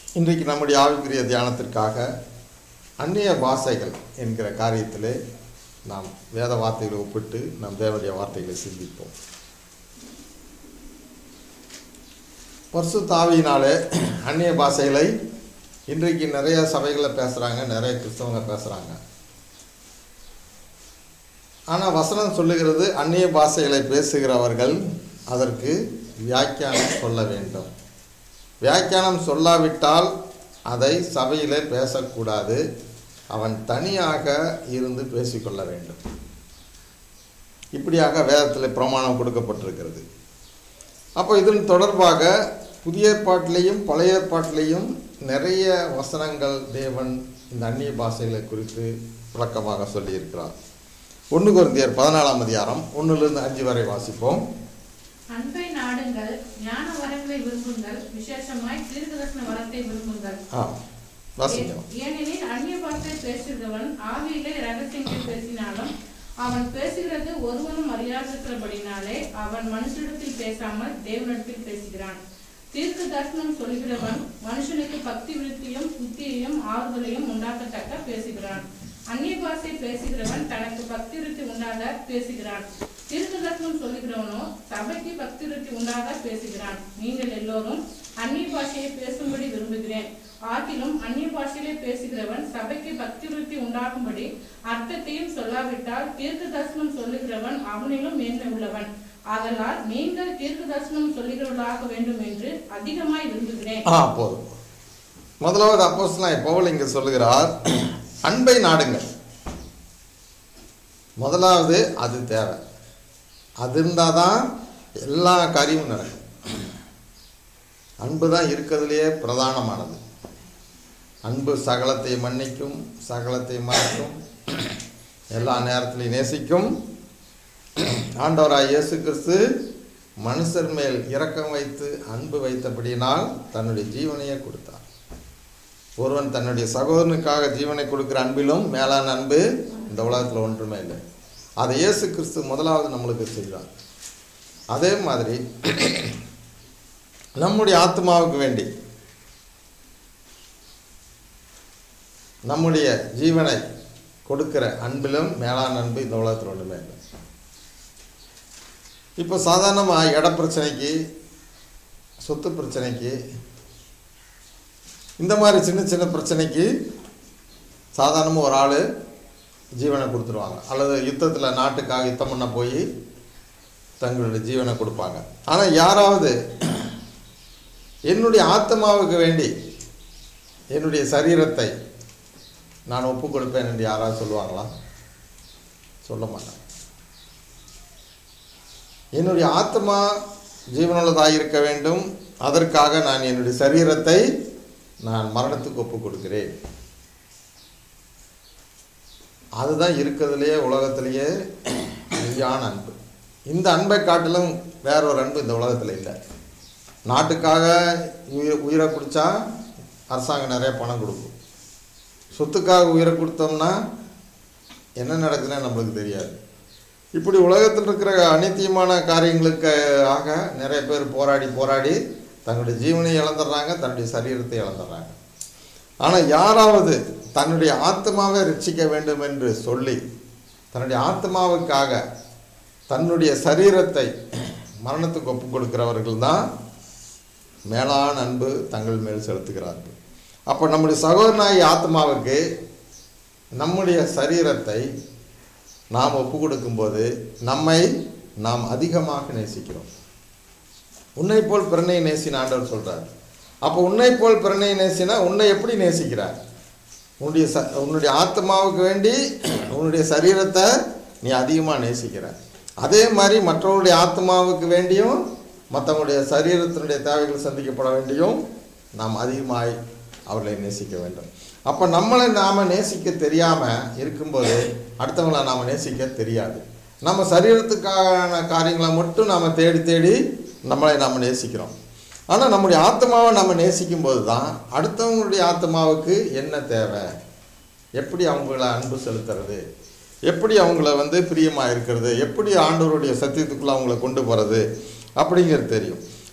இன்றைக்கு நம்முடைய ஆவிக்குரிய தியானத்திற்காக அந்நிய பாஷைகள் என்கிற காரியத்திலே நாம் வேத வார்த்தைகளை ஒப்பிட்டு நம் தேவனுடைய வார்த்தைகளை சிந்திப்போம் பரிசு தாவியினாலே அந்நிய பாஷைகளை இன்றைக்கு நிறைய சபைகளில் பேசுகிறாங்க நிறைய கிறிஸ்தவங்க பேசுகிறாங்க ஆனால் வசனம் சொல்லுகிறது அந்நிய பாஷைகளை பேசுகிறவர்கள் அதற்கு வியாக்கியானம் சொல்ல வேண்டும் வியாக்கியானம் சொல்லாவிட்டால் அதை சபையிலே பேசக்கூடாது அவன் தனியாக இருந்து பேசிக்கொள்ள வேண்டும் இப்படியாக வேதத்தில் பிரமாணம் கொடுக்கப்பட்டிருக்கிறது அப்போ இதன் தொடர்பாக புதிய ஏற்பாட்டிலையும் பழைய ஏற்பாட்டிலையும் நிறைய வசனங்கள் தேவன் இந்த அந்நிய பாஷைகளை குறித்து விளக்கமாக சொல்லியிருக்கிறார் ஒன்று குருந்தியர் பதினாலாம் அதிகாரம் ஒன்றிலிருந்து அஞ்சு வரை வாசிப்போம் அன்பை நாடுங்கள் ஞான வரங்களை விரும்புங்கள் விசேஷமாய் தீர்க்கதர்சன வரத்தை விரும்புங்கள் ஆ வாசிக்கலாம் ஏ- ஏனெனில் அந்நிய பாஷை பேசுகிறவன் ஆவியிலே ரகசியங்கள் பேசினாலும் அவன் பேசுகிறது ஒருவனும் அறியாதிருக்கிறபடினாலே அவன் மனுஷனிடத்தில் பேசாமல் தேவனிடத்தில் பேசுகிறான் தீர்க்க தரிசனம் சொல்கிறவன் மனுஷனுக்கு பக்தி விருத்தியும் புத்தியையும் ஆறுதலையும் உண்டாக்கத்தக்க பேசுகிறான் அந்நிய பாஷை பேசுகிறவன் தனக்கு பக்தி விருத்தி உண்டாக பேசுகிறான் தீர்க்க தரிசனம் சொல்லுகிறவனோ சபைக்கு பக்தி விருத்தி உண்டாக பேசுகிறான் நீங்கள் எல்லோரும் அந்நிய பாஷையை பேசும்படி விரும்புகிறேன் ஆகிலும் அந்நிய பாஷையிலே பேசுகிறவன் சபைக்கு பக்தி விருத்தி உண்டாகும்படி அர்த்தத்தையும் சொல்லாவிட்டால் தீர்க்க தரிசனம் சொல்லுகிறவன் அவனிலும் மேன்மை உள்ளவன் ஆதலால் நீங்கள் தீர்க்க தரிசனம் சொல்லுகிறவர்களாக வேண்டும் என்று அதிகமாய் விரும்புகிறேன் ஆ போதும் முதலாவது அப்போஸ்தலன் பவுல் இங்கே சொல்லுகிறார் அன்பை நாடுங்கள் முதலாவது அது தேவை அது இருந்தால் தான் எல்லா காரியமும் நடக்கும் அன்பு தான் இருக்கிறதுலையே பிரதானமானது அன்பு சகலத்தை மன்னிக்கும் சகலத்தை மறைக்கும் எல்லா நேரத்திலையும் நேசிக்கும் ஆண்டவராய் இயேசு கிறிஸ்து மனுஷர் மேல் இரக்கம் வைத்து அன்பு வைத்தபடியினால் தன்னுடைய ஜீவனையே கொடுத்தார் ஒருவன் தன்னுடைய சகோதரனுக்காக ஜீவனை கொடுக்கிற அன்பிலும் மேலான அன்பு இந்த உலகத்தில் ஒன்றுமே இல்லை அதை இயேசு கிறிஸ்து முதலாவது நம்மளுக்கு செய்தார் அதே மாதிரி நம்முடைய ஆத்மாவுக்கு வேண்டி நம்முடைய ஜீவனை கொடுக்கிற அன்பிலும் மேலான அன்பு இந்த உலகத்தில் ஒன்றுமே இல்லை இப்போ சாதாரணமாக இட பிரச்சனைக்கு சொத்து பிரச்சனைக்கு இந்த மாதிரி சின்ன சின்ன பிரச்சனைக்கு சாதாரணமாக ஒரு ஆள் ஜீவனை கொடுத்துருவாங்க அல்லது யுத்தத்தில் நாட்டுக்காக யுத்தம் பண்ண போய் தங்களுடைய ஜீவனை கொடுப்பாங்க ஆனால் யாராவது என்னுடைய ஆத்மாவுக்கு வேண்டி என்னுடைய சரீரத்தை நான் ஒப்பு கொடுப்பேன் என்று யாராவது சொல்லுவாங்களா சொல்ல மாட்டாங்க என்னுடைய ஆத்மா ஜீவனுள்ளதாக இருக்க வேண்டும் அதற்காக நான் என்னுடைய சரீரத்தை நான் மரணத்துக்கு ஒப்பு கொடுக்கிறேன் அதுதான் இருக்கிறதுலையே உலகத்திலேயே மெய்யான அன்பு இந்த அன்பை காட்டிலும் வேற ஒரு அன்பு இந்த உலகத்தில் இல்லை நாட்டுக்காக உயிர் உயிரை கொடுத்தா அரசாங்கம் நிறைய பணம் கொடுக்கும் சொத்துக்காக உயிரை கொடுத்தோம்னா என்ன நடக்குதுன்னு நம்மளுக்கு தெரியாது இப்படி உலகத்தில் இருக்கிற அனித்தியமான காரியங்களுக்கு ஆக நிறைய பேர் போராடி போராடி தங்களுடைய ஜீவனை இழந்துடுறாங்க தன்னுடைய சரீரத்தை இழந்துடுறாங்க ஆனால் யாராவது தன்னுடைய ஆத்மாவை ரட்சிக்க வேண்டும் என்று சொல்லி தன்னுடைய ஆத்மாவுக்காக தன்னுடைய சரீரத்தை மரணத்துக்கு ஒப்பு கொடுக்கிறவர்கள் தான் மேலான அன்பு தங்கள் மேல் செலுத்துகிறார்கள் அப்போ நம்முடைய சகோதரனாகி ஆத்மாவுக்கு நம்முடைய சரீரத்தை நாம் ஒப்பு கொடுக்கும்போது நம்மை நாம் அதிகமாக நேசிக்கிறோம் உன்னை போல் பிறனை நேசின ஆண்டவர் சொல்கிறார் அப்போ உன்னை போல் பிறனை நேசினா உன்னை எப்படி நேசிக்கிறார் உன்னுடைய ச உன்னுடைய ஆத்மாவுக்கு வேண்டி உன்னுடைய சரீரத்தை நீ அதிகமாக நேசிக்கிற அதே மாதிரி மற்றவருடைய ஆத்மாவுக்கு வேண்டியும் மற்றவங்களுடைய சரீரத்தினுடைய தேவைகள் சந்திக்கப்பட வேண்டியும் நாம் அதிகமாய் அவர்களை நேசிக்க வேண்டும் அப்போ நம்மளை நாம் நேசிக்க தெரியாமல் இருக்கும்போது அடுத்தவங்களை நாம் நேசிக்க தெரியாது நம்ம சரீரத்துக்கான காரியங்களை மட்டும் நாம் தேடி தேடி நம்மளை நாம் நேசிக்கிறோம் ஆனால் நம்முடைய ஆத்மாவை நம்ம நேசிக்கும் போது தான் அடுத்தவங்களுடைய ஆத்மாவுக்கு என்ன தேவை எப்படி அவங்கள அன்பு செலுத்துறது எப்படி அவங்கள வந்து பிரியமாக இருக்கிறது எப்படி ஆண்டவருடைய சத்தியத்துக்குள்ளே அவங்கள கொண்டு போகிறது அப்படிங்கிறது தெரியும்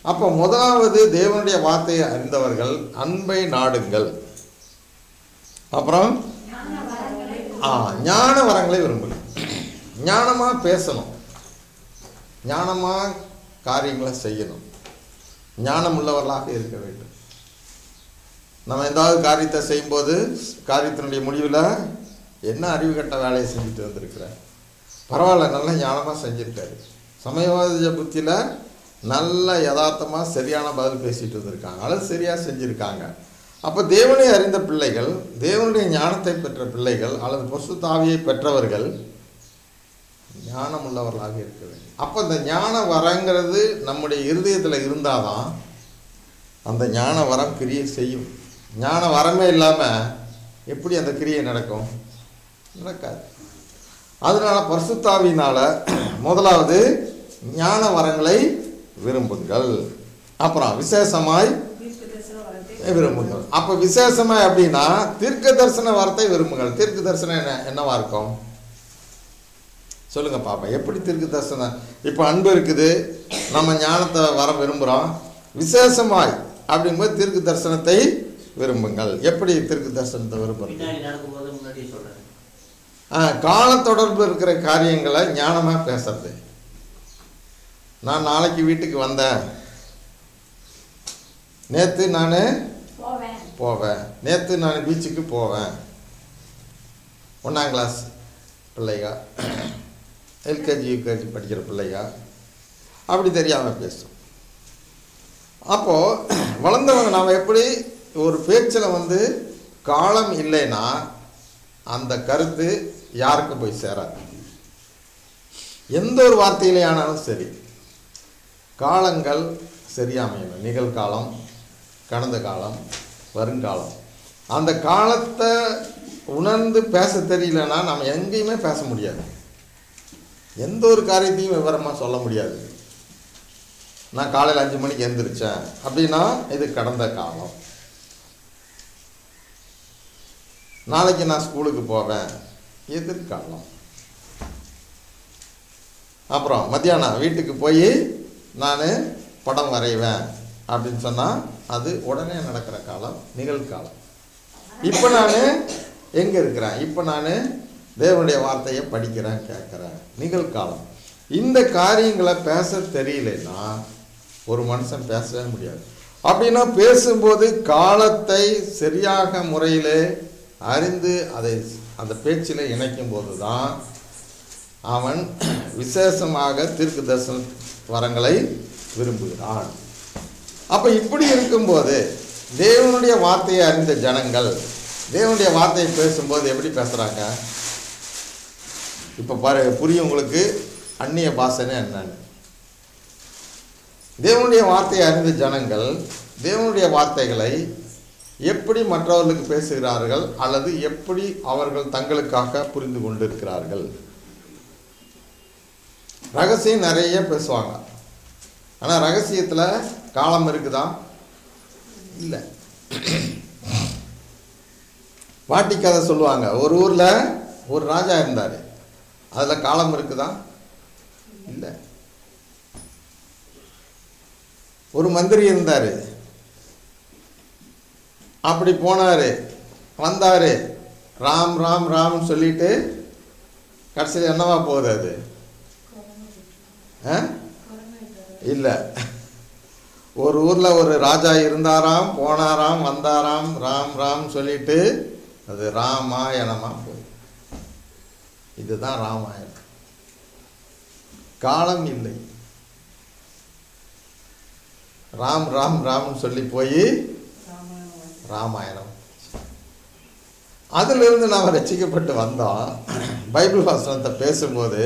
அப்போ முதலாவது தேவனுடைய வார்த்தையை அறிந்தவர்கள் அன்பை நாடுங்கள் அப்புறம் ஆ ஞான வரங்களை விரும்புங்க ஞானமாக பேசணும் ஞானமாக காரியங்களை செய்யணும் ஞானம் உள்ளவர்களாக இருக்க வேண்டும் நம்ம ஏதாவது காரியத்தை செய்யும்போது காரியத்தினுடைய முடிவில் என்ன அறிவு கட்ட வேலையை செஞ்சுட்டு வந்திருக்கிறேன் பரவாயில்ல நல்ல ஞானமாக செஞ்சுருக்காரு சமயவாத புத்தியில் நல்ல யதார்த்தமாக சரியான பதில் பேசிட்டு வந்திருக்காங்க அல்லது சரியாக செஞ்சுருக்காங்க அப்போ தேவனை அறிந்த பிள்ளைகள் தேவனுடைய ஞானத்தை பெற்ற பிள்ளைகள் அல்லது பசுத்தாவியை பெற்றவர்கள் ஞானம் உள்ளவர்களாக இருக்க வேண்டும் அப்போ இந்த ஞான வரங்கிறது நம்முடைய இருதயத்தில் இருந்தால் தான் அந்த ஞான வரம் கிரியை செய்யும் ஞான வரமே இல்லாமல் எப்படி அந்த கிரியை நடக்கும் நடக்காது அதனால பரிசுத்தாவினால முதலாவது ஞான வரங்களை விரும்புங்கள் அப்புறம் விசேஷமாய் விரும்புங்கள் அப்போ விசேஷமாய் அப்படின்னா தீர்க்க தரிசன வரத்தை விரும்புங்கள் தீர்க்க தரிசனம் என்ன என்னவா இருக்கும் சொல்லுங்க பாப்பா எப்படி தீர்க்க தரிசனம் இப்போ அன்பு இருக்குது நம்ம ஞானத்தை வர விரும்புகிறோம் விசேஷமாய் அப்படிங்கும்போது தீர்க்க தரிசனத்தை விரும்புங்கள் எப்படி தீர்க்க தரிசனத்தை விரும்புறது பின்னாடி நடக்கும்போது முன்னாடியே சொல்றேன் ஆ, கால தொடர்பு இருக்கிற காரியங்களை ஞானமாக பேசுறது நான் நாளைக்கு வீட்டுக்கு வந்தேன் நேற்று நான் போவேன் போவேன் நேற்று நான் பீச்சுக்கு போவேன் ஒன்றாம் கிளாஸ் பிள்ளைங்க எல்கேஜி யூகேஜி படிக்கிற பிள்ளைங்க அப்படி தெரியாமல் பேசும் அப்போது வளர்ந்தவங்க நாம் எப்படி ஒரு பேச்சில் வந்து காலம் இல்லைன்னா அந்த கருத்து யாருக்கு போய் சேராது எந்த ஒரு வார்த்தையிலே ஆனாலும் சரி காலங்கள் சரியாமையணும் நிகழ்காலம் கடந்த காலம் வருங்காலம் அந்த காலத்தை உணர்ந்து பேச தெரியலன்னா நம்ம எங்கேயுமே பேச முடியாது எந்த ஒரு காரியத்தையும் விவரமாக சொல்ல முடியாது நான் காலையில் அஞ்சு மணிக்கு எந்திரிச்சேன் அப்படின்னா இது கடந்த காலம் நாளைக்கு நான் ஸ்கூலுக்கு போவேன் எதிர்காலம் அப்புறம் மத்தியானம் வீட்டுக்கு போய் நான் படம் வரைவேன் அப்படின்னு சொன்னால் அது உடனே நடக்கிற காலம் நிகழ்காலம் இப்போ நான் எங்கே இருக்கிறேன் இப்போ நான் தேவனுடைய வார்த்தையை படிக்கிறேன் கேட்குறேன் நிகழ்காலம் இந்த காரியங்களை பேச தெரியலன்னா ஒரு மனுஷன் பேசவே முடியாது அப்படின்னா பேசும்போது காலத்தை சரியாக முறையில் அறிந்து அதை அந்த பேச்சில் இணைக்கும் போது தான் அவன் விசேஷமாக தீர்க்க தரிசன வரங்களை விரும்புகிறான் அப்போ இப்படி இருக்கும்போது தேவனுடைய வார்த்தையை அறிந்த ஜனங்கள் தேவனுடைய வார்த்தையை பேசும்போது எப்படி பேசுகிறாங்க இப்போ பாரு புரியும் உங்களுக்கு அந்நிய பாஷைன்னு என்னன்னு தேவனுடைய வார்த்தையை அறிந்த ஜனங்கள் தேவனுடைய வார்த்தைகளை எப்படி மற்றவர்களுக்கு பேசுகிறார்கள் அல்லது எப்படி அவர்கள் தங்களுக்காக புரிந்து கொண்டிருக்கிறார்கள் ரகசியம் நிறைய பேசுவாங்க ஆனால் ரகசியத்தில் காலம் இருக்குதா இல்லை பாட்டி கதை சொல்லுவாங்க ஒரு ஊரில் ஒரு ராஜா இருந்தார் அதில் காலம் இருக்குதா இல்லை ஒரு மந்திரி இருந்தார் அப்படி போனார் வந்தார் ராம் ராம் ராம் சொல்லிட்டு கடைசியில் என்னவா போகுது அது ஆ இல்லை ஒரு ஊரில் ஒரு ராஜா இருந்தாராம் போனாராம் வந்தாராம் ராம் ராம் சொல்லிட்டு அது ராமாயணமாக போய் இதுதான் ராமாயணம் காலம் இல்லை ராம் ராம் ராம்னு சொல்லி போய் ராமாயணம் அதிலிருந்து நாம் ரசிக்கப்பட்டு வந்தோம் பைபிள் வசனத்தை பேசும்போது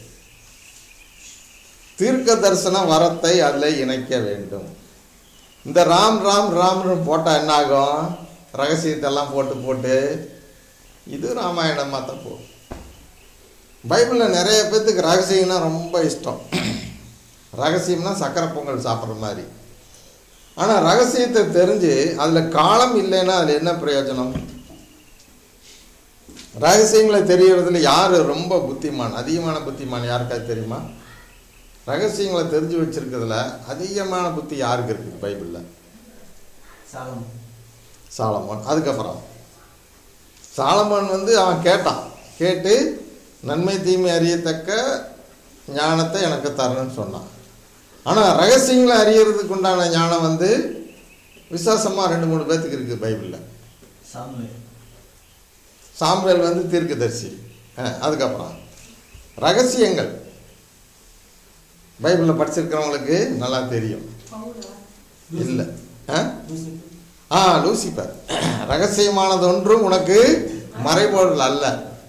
தீர்க்க தரிசன வரத்தை அதில் இணைக்க வேண்டும் இந்த ராம் ராம் ராம்னு போட்டால் என்ன ஆகும் ரகசியத்தெல்லாம் போட்டு போட்டு இது ராமாயணமாக தான் போகும் பைபிளில் நிறைய பேர்த்துக்கு ரகசியம்னா ரொம்ப இஷ்டம் ரகசியம்னா சக்கரை பொங்கல் சாப்பிட்ற மாதிரி ஆனால் ரகசியத்தை தெரிஞ்சு அதில் காலம் இல்லைன்னா அதில் என்ன பிரயோஜனம் ரகசியங்களை தெரியறதுல யார் ரொம்ப புத்திமான் அதிகமான புத்திமான் யாருக்காவது தெரியுமா ரகசியங்களை தெரிஞ்சு வச்சிருக்கிறதுல அதிகமான புத்தி யாருக்கு இருக்குது பைபிளில் சாலம் சாலமோன் அதுக்கப்புறம் சாலமோன் வந்து அவன் கேட்டான் கேட்டு நன்மை தீமை அறியத்தக்க ஞானத்தை எனக்கு தரணும்னு சொன்னான் ஆனால் ரகசியங்களை அறியறதுக்கு உண்டான ஞானம் வந்து விசேஷமாக ரெண்டு மூணு பேர்த்துக்கு இருக்குது பைபிளில் சாமுவேல் சாம்பல் வந்து தீர்க்கதரிசி ஆ, அதுக்கப்புறம் ரகசியங்கள் பைபிளில் படிச்சிருக்கிறவங்களுக்கு நல்லா தெரியும் பவுலா இல்லை ஆ ஆ லூசிபர் ரகசியமானது ஒன்றும் உனக்கு மறைபொருள் அல்ல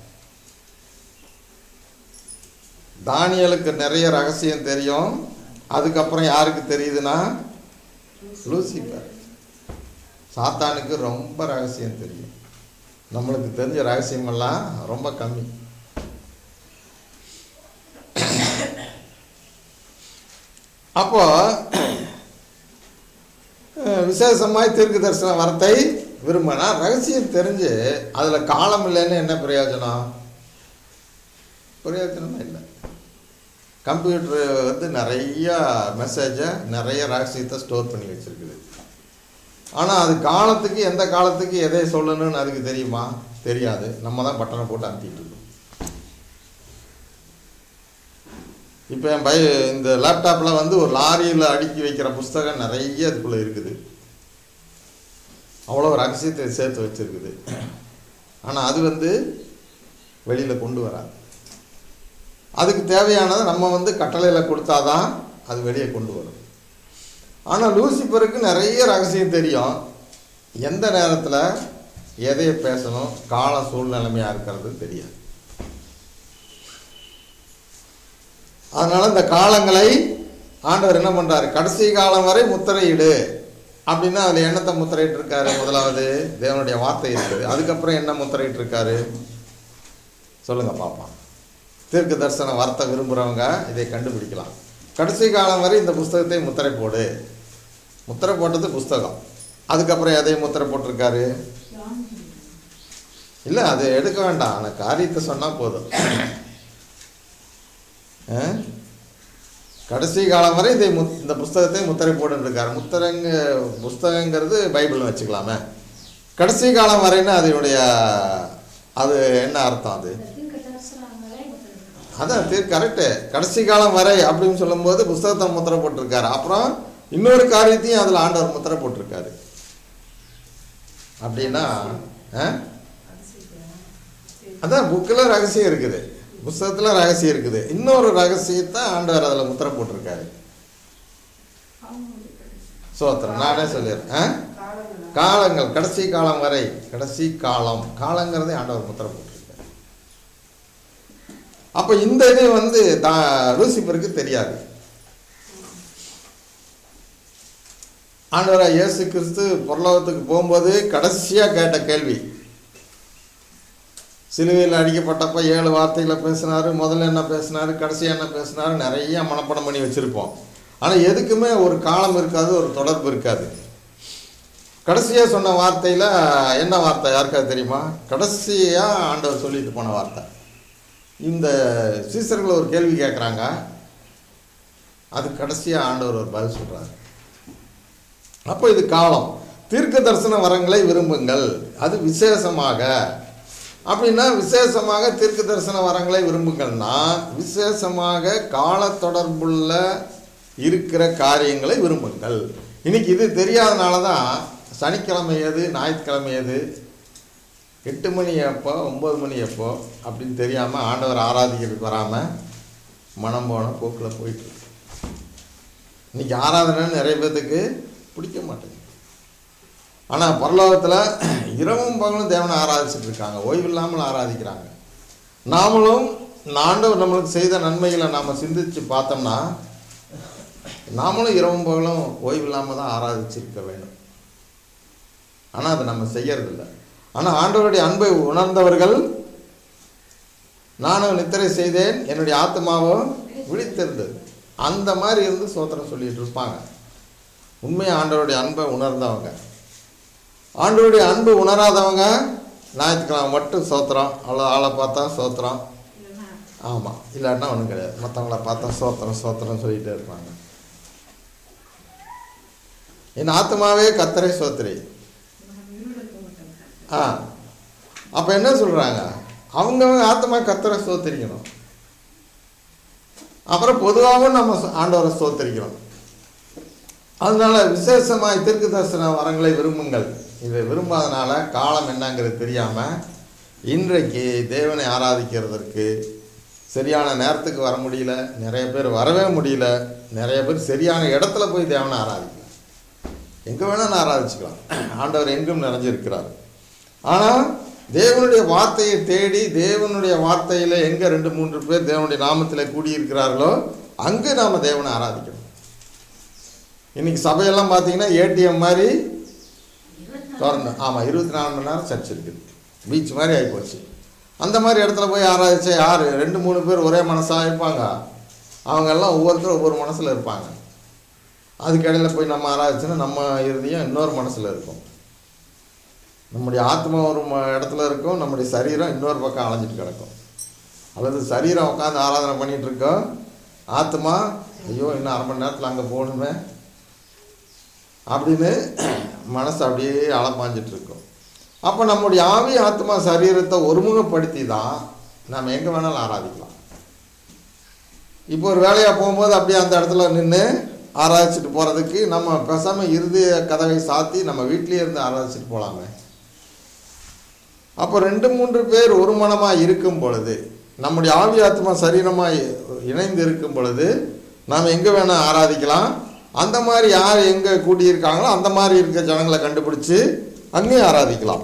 தானியலுக்கு நிறைய ரகசியம் தெரியும் அதுக்கப்புறம் யாருக்கு தெரியுதுன்னா லூசிபர் சாத்தானுக்கு ரொம்ப ரகசியம் தெரியும் நம்மளுக்கு தெரிஞ்ச ரகசியமெல்லாம் ரொம்ப கம்மி அப்போ அஹ், விசேஷமாய் தீர்க்க தரிசன வரத்தை விரும்பினா ரகசியம் தெரிஞ்சு அதில் காலம் இல்லைன்னு என்ன பிரயோஜனம் பிரயோஜனமே இல்லை கம்ப்யூட்டர் வந்து நிறைய மெசேஜை நிறைய ரகசியத்தை ஸ்டோர் பண்ணி வச்சிருக்குது ஆனால் அது காலத்துக்கு எந்த காலத்துக்கு எதை சொல்லணும்னு அதுக்கு தெரியுமா தெரியாது நம்ம தான் பட்டனை போட்டு அமுத்திட்டு இருக்கோம் இப்போ என் பை இந்த லேப்டாப்பில் வந்து ஒரு லாரியில் அடுக்கி வைக்கிற புஸ்தகம் நிறைய இதுக்குள்ளே இருக்குது அவ்வளோ ரகசியத்தை சேர்த்து வச்சிருக்குது ஆனால் அது வந்து வெளியில் கொண்டு வராது அதுக்கு தேவையானதை நம்ம வந்து கட்டளையில் கொடுத்தாதான் அது வெளியே கொண்டு வரும் ஆனால் லூசிபருக்கு நிறைய ரகசியம் தெரியும் எந்த நேரத்தில் எதையை பேசணும் கால சூழ்நிலைமையாக இருக்கிறது தெரியாது அதனால் இந்த காலங்களை ஆண்டவர் என்ன பண்ணுறாரு கடைசி காலம் வரை முத்திரையிடு அப்படின்னா அதில் என்னத்தை முத்திரையிட்டு இருக்காரு முதலாவது தேவனுடைய வார்த்தை இருக்குது அதுக்கப்புறம் என்ன முத்திரையிட்டு இருக்காரு சொல்லுங்க பாப்போம் தீர்க்க தரிசன வார்த்தை விரும்புகிறவங்க இதை கண்டுபிடிக்கலாம் கடைசி காலம் வரை இந்த புஸ்தகத்தை முத்திரை போடு முத்திரை போட்டது புஸ்தகம் அதுக்கப்புறம் எதை முத்திரை போட்டிருக்காரு இல்லை அது எடுக்க வேண்டாம் ஆனால் காரியத்தை சொன்னால் போதும் ஆ? கடைசி காலம் வரை இதை முத் இந்த புஸ்தகத்தை முத்திரை போட்டுருக்காரு முத்திரைங்க புஸ்தகங்கிறது பைபிள்னு வச்சுக்கலாமே கடைசி காலம் வரைன்னு அதனுடைய அது என்ன அர்த்தம் அது அதான் கரெக்டு கடைசி காலம் வரை அப்படின்னு சொல்லும்போது புஸ்தகத்தை முத்திரை போட்டிருக்காரு அப்புறம் இன்னொரு காரியத்தையும் அதில் ஆண்டவர் முத்திரை போட்டிருக்காரு அப்படின்னா ஆ? அதான் புக்கில் ரகசியம் இருக்குது புஸ்தகத்தில் ரகசியம் இருக்குது இன்னொரு ரகசியத்தை ஆண்டவர் அதில் முத்திரை போட்டிருக்காரு சோத்திரம் நானே சொல்லிடுறேன் ஆ? காலங்கள் கடைசி காலம் வரை கடைசி காலம் காலங்கிறதே ஆண்டவர் முத்திரை போட்டிருக்காரு அப்போ இந்த இது வந்து தா லூசிபருக்கு தெரியாது ஆண்டவராக இயேசு கிறிஸ்து பொருளாதாரத்துக்கு போகும்போது கடைசியாக கேட்ட கேள்வி சிலுவையில் அடிக்கப்பட்டப்ப ஏழு வார்த்தைகளை பேசினார் முதல்ல என்ன பேசினார் கடைசியாக என்ன பேசினார் நிறைய மனப்பாடம் பண்ணி வச்சுருப்போம் ஆனால் எதுக்குமே ஒரு காலம் இருக்காது ஒரு தொடர்பு இருக்காது கடைசியாக சொன்ன வார்த்தையில் என்ன வார்த்தை யாருக்காவது தெரியுமா கடைசியாக ஆண்டவர் சொல்லிட்டு போன வார்த்தை இந்த சீசர்கள் ஒரு கேள்வி கேட்குறாங்க அது கடைசியாக ஆண்டவர் ஒரு பதில் சொல்கிறார் அப்போ இது காலம் தீர்க்க தரிசன வரங்களை விரும்புங்கள் அது விசேஷமாக அப்படின்னா விசேஷமாக தீர்க்க தரிசன வரங்களை விரும்புங்கள்னா விசேஷமாக கால தொடர்புள்ள இருக்கிற காரியங்களை விரும்புங்கள் இன்னைக்கு இது தெரியாதனால தான் சனிக்கிழமை எது ஞாயிற்றுக்கிழமை எது எட்டு மணி எப்போ ஒம்பது மணி எப்போ அப்படின்னு தெரியாமல் ஆண்டவர் ஆராதிக்கிறதுக்கு வராமல் மனம் போன போக்கில் போயிட்டுருக்கு இன்னைக்கு ஆராதனைன்னு நிறைய பேர்த்துக்கு பிடிக்க மாட்டேங்குது ஆனால் பரலோகத்தில் இரவும் பகலும் தேவனை ஆராதிச்சுட்டு இருக்காங்க ஓய்வு இல்லாமல் ஆராதிக்கிறாங்க நாமளும் ஆண்டவர் நம்மளுக்கு செய்த நன்மைகளை நாம் சிந்திச்சு பார்த்தோம்னா நாமளும் இரவும் பகலும் ஓய்வு இல்லாமல் தான் ஆராதிச்சிருக்க வேண்டும் ஆனால் அதை நம்ம செய்யறதில்ல ஆனால் ஆண்டவருடைய அன்பை உணர்ந்தவர்கள் நானும் நித்திரை செய்தேன் என்னுடைய ஆத்மாவோ விழித்திருந்தது அந்த மாதிரி இருந்து சோத்திரம் சொல்லிட்டு இருப்பாங்க உண்மையாக ஆண்டவருடைய அன்பை உணர்ந்தவங்க ஆண்டவருடைய அன்பு உணராதவங்க ஞாயிற்றுக்கிழமை மட்டும் சோத்திரம் அவ்வளோ ஆளை பார்த்தா சோத்திரம் ஆமாம் இல்லாட்டினா ஒன்றும் கிடையாது மற்றவங்கள பார்த்தா சோத்திரம் சோத்திரம் சொல்லிகிட்டே இருப்பாங்க என் ஆத்மாவே கத்தரை சோத்திரி ஆ அப்போ என்ன சொல்கிறாங்க அவங்கவங்க ஆத்மா கத்தரை சோத்திரிக்கணும் அப்புறம் பொதுவாகவும் நம்ம ச- ஆண்டவரை சோத்திரிக்கிறோம் அதனால விசேஷமாய் தீர்க்க தரிசன வரங்களை விரும்புங்கள் இதை விரும்பாதனால காலம் என்னங்கிறது தெரியாமல் இன்றைக்கு தேவனை ஆராதிக்கிறதற்கு சரியான நேரத்துக்கு வர முடியல நிறைய பேர் வரவே முடியல நிறைய பேர் சரியான இடத்துல போய் தேவனை ஆராதிக்கலாம் எங்கே வேணாலும் ஆராதிச்சுக்கலாம் ஆண்டவர் எங்கும் நிறைஞ்சிருக்கிறார் ஆனால் தேவனுடைய வார்த்தையை தேடி தேவனுடைய வார்த்தையில் எங்கே ரெண்டு மூன்று பேர் தேவனுடைய நாமத்தில் கூடியிருக்கிறார்களோ அங்கே நாம் தேவனை ஆராதிக்கணும் இன்னைக்கு சபையெல்லாம் பார்த்தீங்கன்னா ஏடிஎம் மாதிரி திறந்து ஆமாம் இருபத்தி நாலு மணி நேரம் சர்ச் இருக்குது பீச் மாதிரி ஆகிப்போச்சு அந்த மாதிரி இடத்துல போய் ஆராய்ச்சா யார் ரெண்டு மூணு பேர் ஒரே மனசாக இருப்பாங்க அவங்க எல்லாம் ஒவ்வொருத்தரும் ஒவ்வொரு மனசில் இருப்பாங்க அதுக்கிடையில் போய் நம்ம ஆராய்ச்சின்னா நம்ம இறுதியும் இன்னொரு மனசில் இருக்கும் நம்முடைய ஆத்மா ஒரு ம- இடத்துல இருக்கும் நம்முடைய சரீரம் இன்னொரு பக்கம் அலைஞ்சிட்டு கிடக்கும் அல்லது சரீரம் உட்காந்து ஆராதனை பண்ணிட்டு இருக்கோம் ஆத்மா ஐயோ இன்னும் அரை மணி நேரத்தில் அங்கே போகணுமே அப்படின்னு மனசு அப்படியே அலப்பாஞ்சிட்டு இருக்கும் அப்போ நம்முடைய ஆவி ஆத்மா சரீரத்தை ஒருமுகப்படுத்தி தான் நம்ம எங்கே வேணாலும் ஆராதிக்கலாம் இப்போ ஒரு வேலையாக போகும்போது அப்படியே அந்த இடத்துல நின்று ஆராய்ச்சிட்டு போகிறதுக்கு நம்ம பேசாமல் இறுதி கதவை சாத்தி நம்ம வீட்டிலேயே இருந்து ஆராய்ச்சிட்டு போகலாமே அப்போ ரெண்டு மூன்று பேர் ஒரு மனமாக இருக்கும் பொழுது நம்முடைய ஆவி ஆத்மா சரீரமாக இணைந்து இருக்கும் பொழுது நாம் எங்கே வேணால் ஆராதிக்கலாம் அந்த மாதிரி யார் எங்கே கூடியிருக்காங்களோ அந்த மாதிரி இருக்க ஜனங்களை கண்டுபிடிச்சி அங்கேயும் ஆராதிக்கலாம்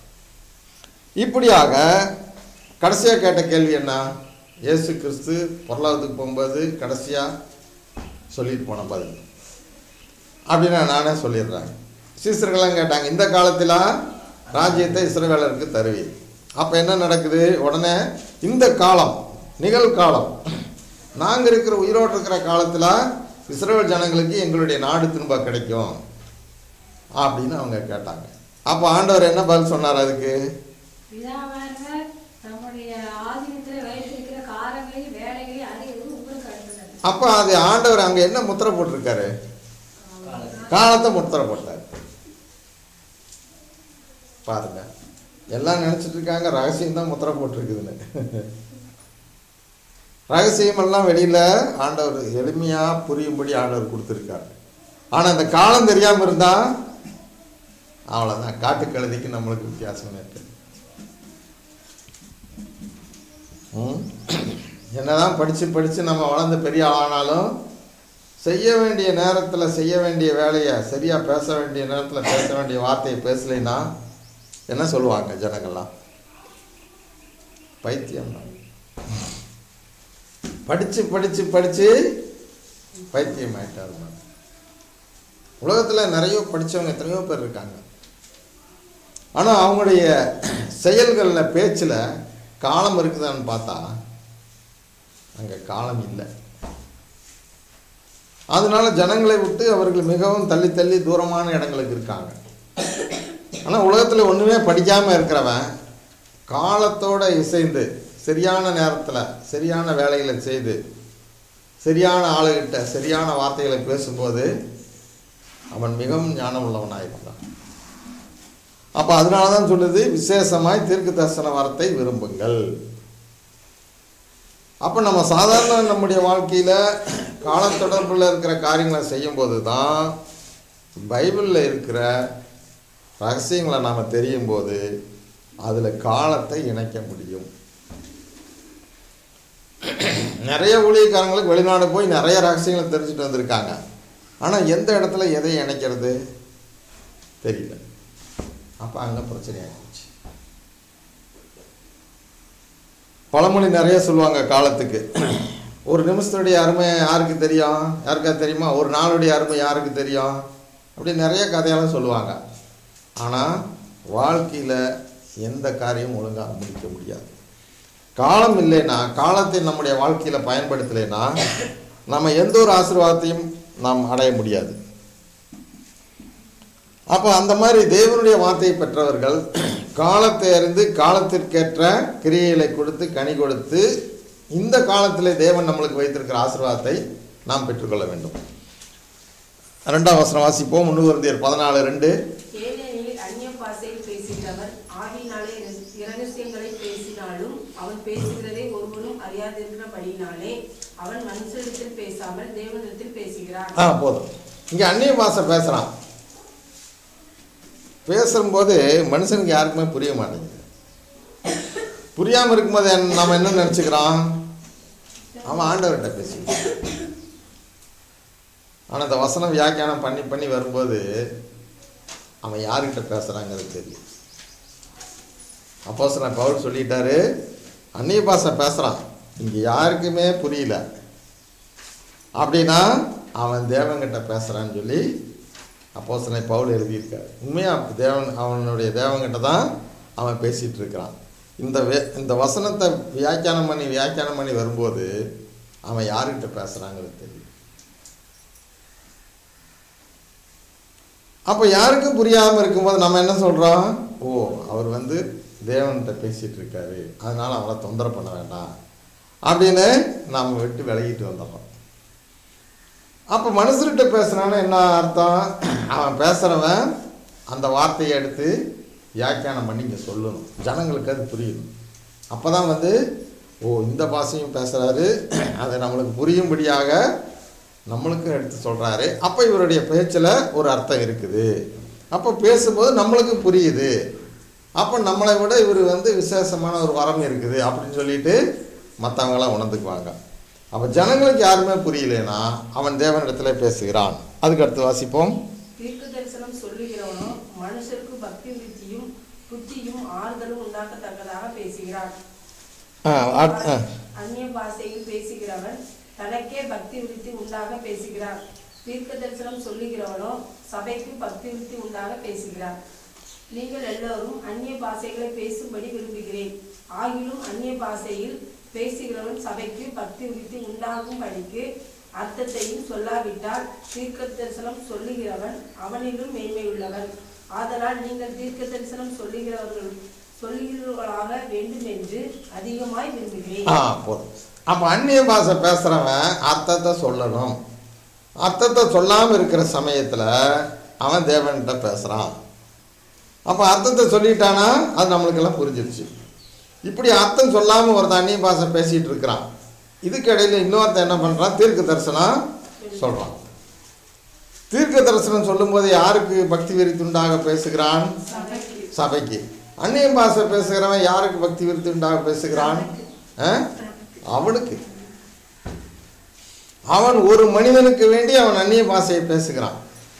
இப்படியாக கடைசியாக கேட்ட கேள்வி என்ன இயேசு கிறிஸ்து பொருளாதாரத்துக்கு போகும்போது கடைசியாக சொல்லிட்டு போன பதில் அப்படின்னு நானே சொல்லிடுறேன் சீசர்கள்லாம் கேட்டாங்க இந்த காலத்தில் ராஜ்யத்தை இஸ்ரவேலருக்கு தருவி அப்போ என்ன நடக்குது உடனே இந்த காலம் நிகழ்காலம் நாங்கள் இருக்கிற உயிரோடு இருக்கிற காலத்தில் இஸ்ரவேல் ஜனங்களுக்கு எங்களுடைய நாடு திரும்ப கிடைக்கும் அப்படின்னு அவங்க கேட்டாங்க அப்போ ஆண்டவர் என்ன பதில் சொன்னார் அதுக்கு பிதாவாக தம்முடைய ஆதீனத்தில் வைத்திருக்கிற காரங்களையும் வேலைகளையும் அறியவும் உங்களுக்கு அடுத்தது அப்போ அது ஆண்டவர் அங்கே என்ன முத்திரை போட்டிருக்காரு காலத்தை முத்திரை போட்டார் பாருங்க எல்லாம் நினைச்சிட்டு இருக்காங்க ரகசியம் தான் முத்திரை போட்டிருக்குதுன்னு ரகசியமெல்லாம் வெளியில ஆண்டவர் எளிமையா புரியும்படி ஆண்டவர் கொடுத்துருக்காரு ஆனா அந்த காலம் தெரியாம இருந்தா அவ்வளவுதான் காட்டு கழுதைக்கு நம்மளுக்கு வித்தியாசம் இருக்கு ம்? என்னதான் படிச்சு படிச்சு நம்ம வளர்ந்து பெரிய ஆளானாலும் செய்ய வேண்டிய நேரத்தில் செய்ய வேண்டிய வேலையை சரியாக பேச வேண்டிய நேரத்தில் பேச வேண்டிய வார்த்தையை பேசலைன்னா என்ன சொல்லுவாங்க ஜனங்கள்லாம் பைத்தியம் படித்து படித்து படித்து பைத்தியம் ஆயிட்டாருங்க உலகத்தில் நிறைய படித்தவங்க எத்தனையோ பேர் இருக்காங்க ஆனால் அவங்களுடைய செயல்களில் பேச்சில் காலம் இருக்குதான்னு பார்த்தா அங்கே காலம் இல்லை அதனால ஜனங்களை விட்டு அவர்கள் மிகவும் தள்ளி தள்ளி தூரமான இடங்களுக்கு இருக்காங்க ஆனால் உலகத்தில் ஒன்றுமே படிக்காமல் இருக்கிறவன் காலத்தோட இசைந்து சரியான நேரத்தில் சரியான வேலைகளை செய்து சரியான ஆளுகிட்ட சரியான வார்த்தைகளை பேசும்போது அவன் மிகவும் ஞானம் உள்ளவனாக இருந்தான் அப்போ அதனால தான் சொல்லுது விசேஷமாய் தீர்க்க தரிசன வரத்தை விரும்புங்கள் அப்போ நம்ம சாதாரண நம்முடைய வாழ்க்கையில் காலத்தொடர்பில் இருக்கிற காரியங்களை செய்யும்போது தான் பைபிளில் இருக்கிற ரகசியங்களை நாம் தெரியும் போது அதில் காலத்தை இணைக்க முடியும் நிறைய ஊழியக்காரங்களுக்கு வெளிநாடு போய் நிறைய ரகசியங்களை தெரிஞ்சுட்டு வந்திருக்காங்க ஆனால் எந்த இடத்துல எதை இணைக்கிறது தெரியல அப்போ அங்கே பிரச்சனையாகிடுச்சு பழமொழி நிறைய சொல்லுவாங்க காலத்துக்கு ஒரு நிமிஷத்துடைய அருமை யாருக்கு தெரியும் யாருக்கா தெரியுமா ஒரு நாளுடைய அருமை யாருக்கு தெரியும் அப்படி நிறைய கதையெல்லாம் சொல்லுவாங்க ஆனால் வாழ்க்கையில் எந்த காரியமும் ஒழுங்காக முடிக்க முடியாது காலம் இல்லைன்னா காலத்தை நம்முடைய வாழ்க்கையில் பயன்படுத்தலைன்னா நம்ம எந்த ஒரு ஆசீர்வாதத்தையும் நாம் அடைய முடியாது அப்போ அந்த மாதிரி தேவனுடைய வார்த்தையை பெற்றவர்கள் காலத்தை அறிந்து காலத்திற்கேற்ற கிரியைகளை கொடுத்து கனி கொடுத்து இந்த காலத்திலே தேவன் நம்மளுக்கு வைத்திருக்கிற ஆசீர்வாதத்தை நாம் பெற்றுக்கொள்ள வேண்டும் ரெண்டாம் வசனம் வாசிப்போம் முன்னூறு பதினாலு ரெண்டு ஏனெனில் அந்நிய பாஷையில் பேசுகிறவர் ஆவியினாலே இரகசியங்களை பேசினாலும் அவன் பேசுகிறதை ஒருவனும் அறியாதிருக்கிறபடினாலே அவன் மனுஷரிடத்தில் பேசாமல் தேவனிடத்தில் பேசுகிறான் ஆ போதும் இங்கே அந்நிய பாஷை பேசுகிறான் பேசும்போது மனுஷனுக்கு யாருக்குமே புரிய மாட்டேங்குது புரியாமல் இருக்கும்போது என்ன- நம்ம என்ன நினச்சிக்கிறோம் அவன் ஆண்டவர்கிட்ட பேசுகிறான் ஆனால் அந்த வசனம் வியாக்கியானம் பண்ணி பண்ணி வரும்போது அவன் யார்கிட்ட பேசுகிறாங்கிறது தெரியும் அப்போ நான் பவுல் சொல்லிட்டாரு அந்நிய பாஷை பேசுகிறான் இங்கே யாருக்குமே புரியல அப்படின்னா அவன் தேவன்கிட்ட பேசுகிறான்னு சொல்லி அப்போஸ்தலனை பவுல் எழுதியிருக்கார் உண்மையாக தேவன் அவனுடைய தேவன்கிட்ட தான் அவன் பேசிகிட்டு இருக்கிறான் இந்த வே இந்த வசனத்தை வியாக்கியானம் பண்ணி வியாக்கியானம் பண்ணி வரும்போது அவன் யார்கிட்ட பேசுகிறாங்கிறது தெரியும் அப்போ யாருக்கும் புரியாமல் இருக்கும்போது நம்ம என்ன சொல்கிறோம் ஓ அவர் வந்து தேவன்கிட்ட பேசிகிட்டு இருக்காரு அதனால் அவரை தொந்தரவு பண்ண வேண்டாம் அப்படின்னு நாம் விட்டு விலகிட்டு வந்துடுறோம் அப்போ மனுஷர்கிட்ட பேசுனான்னு என்ன அர்த்தம் அவன் பேசுகிறவன் அந்த வார்த்தையை எடுத்து வியாக்கியானம் பண்ணி இங்கே சொல்லணும் ஜனங்களுக்கு அது புரியணும் அப்போ தான் வந்து ஓ இந்த பாஷையும் பேசுகிறாரு அதை நம்மளுக்கு புரியும்படியாக நம்மளுக்கும் எடுத்து சொல்கிறாரு அப்போ இவருடைய பேச்சில் ஒரு அர்த்தம் இருக்குது அப்போ பேசும்போது நம்மளுக்கு புரியுது அப்போ நம்மளை விட இவர் வந்து விசேஷமான ஒரு வரம் இருக்குது அப்படின்னு சொல்லிட்டு மற்றவங்களாம் உணர்ந்துக்குவாங்க அப்போ ஜனங்களுக்கு யாருமே புரியலைன்னா அவன் தேவனிடத்துல பேசுகிறான் அதுக்கு அடுத்து வாசிப்போம் தீர்க்க தரிசனம் சொல்லுகிறவனோ மனுஷருக்கு பக்தி விருத்தியும் புத்தியும் ஆறுதலும் உண்டாக்கத்தக்கதாக பேசுகிறான் ஆ, அடுத்து- ஆ. அந்நிய பாஷையில் பேசுகிறவன் தனக்கே பக்தி விருத்தி உண்டாக பேசுகிறான் தீர்க்க தரிசனம் சொல்லுகிறவனோ சபைக்கு பக்தி விருத்தி உண்டாக பேசுகிறான் நீங்கள் எல்லோரும் அந்நிய பாஷைகளை பேசும்படி விரும்புகிறேன் ஆகிலும் அந்நிய பாஷையில் பேசுகிறவன் சபைக்கு பக்தி விருத்தி உண்டாகும்படிக்கு அர்த்தத்தையும் சொல்லாவிட்டால் தீர்க்க தரிசனம் சொல்லுகிறவன் அவனிலும் மேன்மை உள்ளவன் ஆதலால் நீங்கள் தீர்க்க தரிசனம் சொல்லுகிறவர்கள் சொல்லுகிறவர்களாக வேண்டும் என்று அதிகமாய் விரும்புகிறேன் ஆ போதும் அப்போ அந்நிய பாஷை பேசுகிறவன் அர்த்தத்தை சொல்லணும் அர்த்தத்தை சொல்லாமல் இருக்கிற சமயத்தில் அவன் தேவன்கிட்ட பேசுகிறான் அப்போ அர்த்தத்தை சொல்லிட்டானா அது நம்மளுக்கெல்லாம் புரிஞ்சிருச்சு இப்படி அர்த்தம் சொல்லாமல் ஒருத்தன் அந்நிய பாஷை பேசிகிட்டு இருக்கிறான் இதுக்கு இடையில இன்னொருத்தன் என்ன பண்ணுறான் தீர்க்க தரிசனம் சொல்கிறான் தீர்க்க தரிசனம் சொல்லும்போது யாருக்கு பக்தி விரித்துண்டாக பேசுகிறான் சபைக்கு சபைக்கு அந்நிய பாஷை பேசுகிறவன் யாருக்கு பக்தி விருத்தி உண்டாக பேசுகிறான் ஆ? அவனுக்கு அவன் ஒரு மனிதனுக்கு வேண்டி அவன் அந்நிய பாஷையை பேசுகிறான்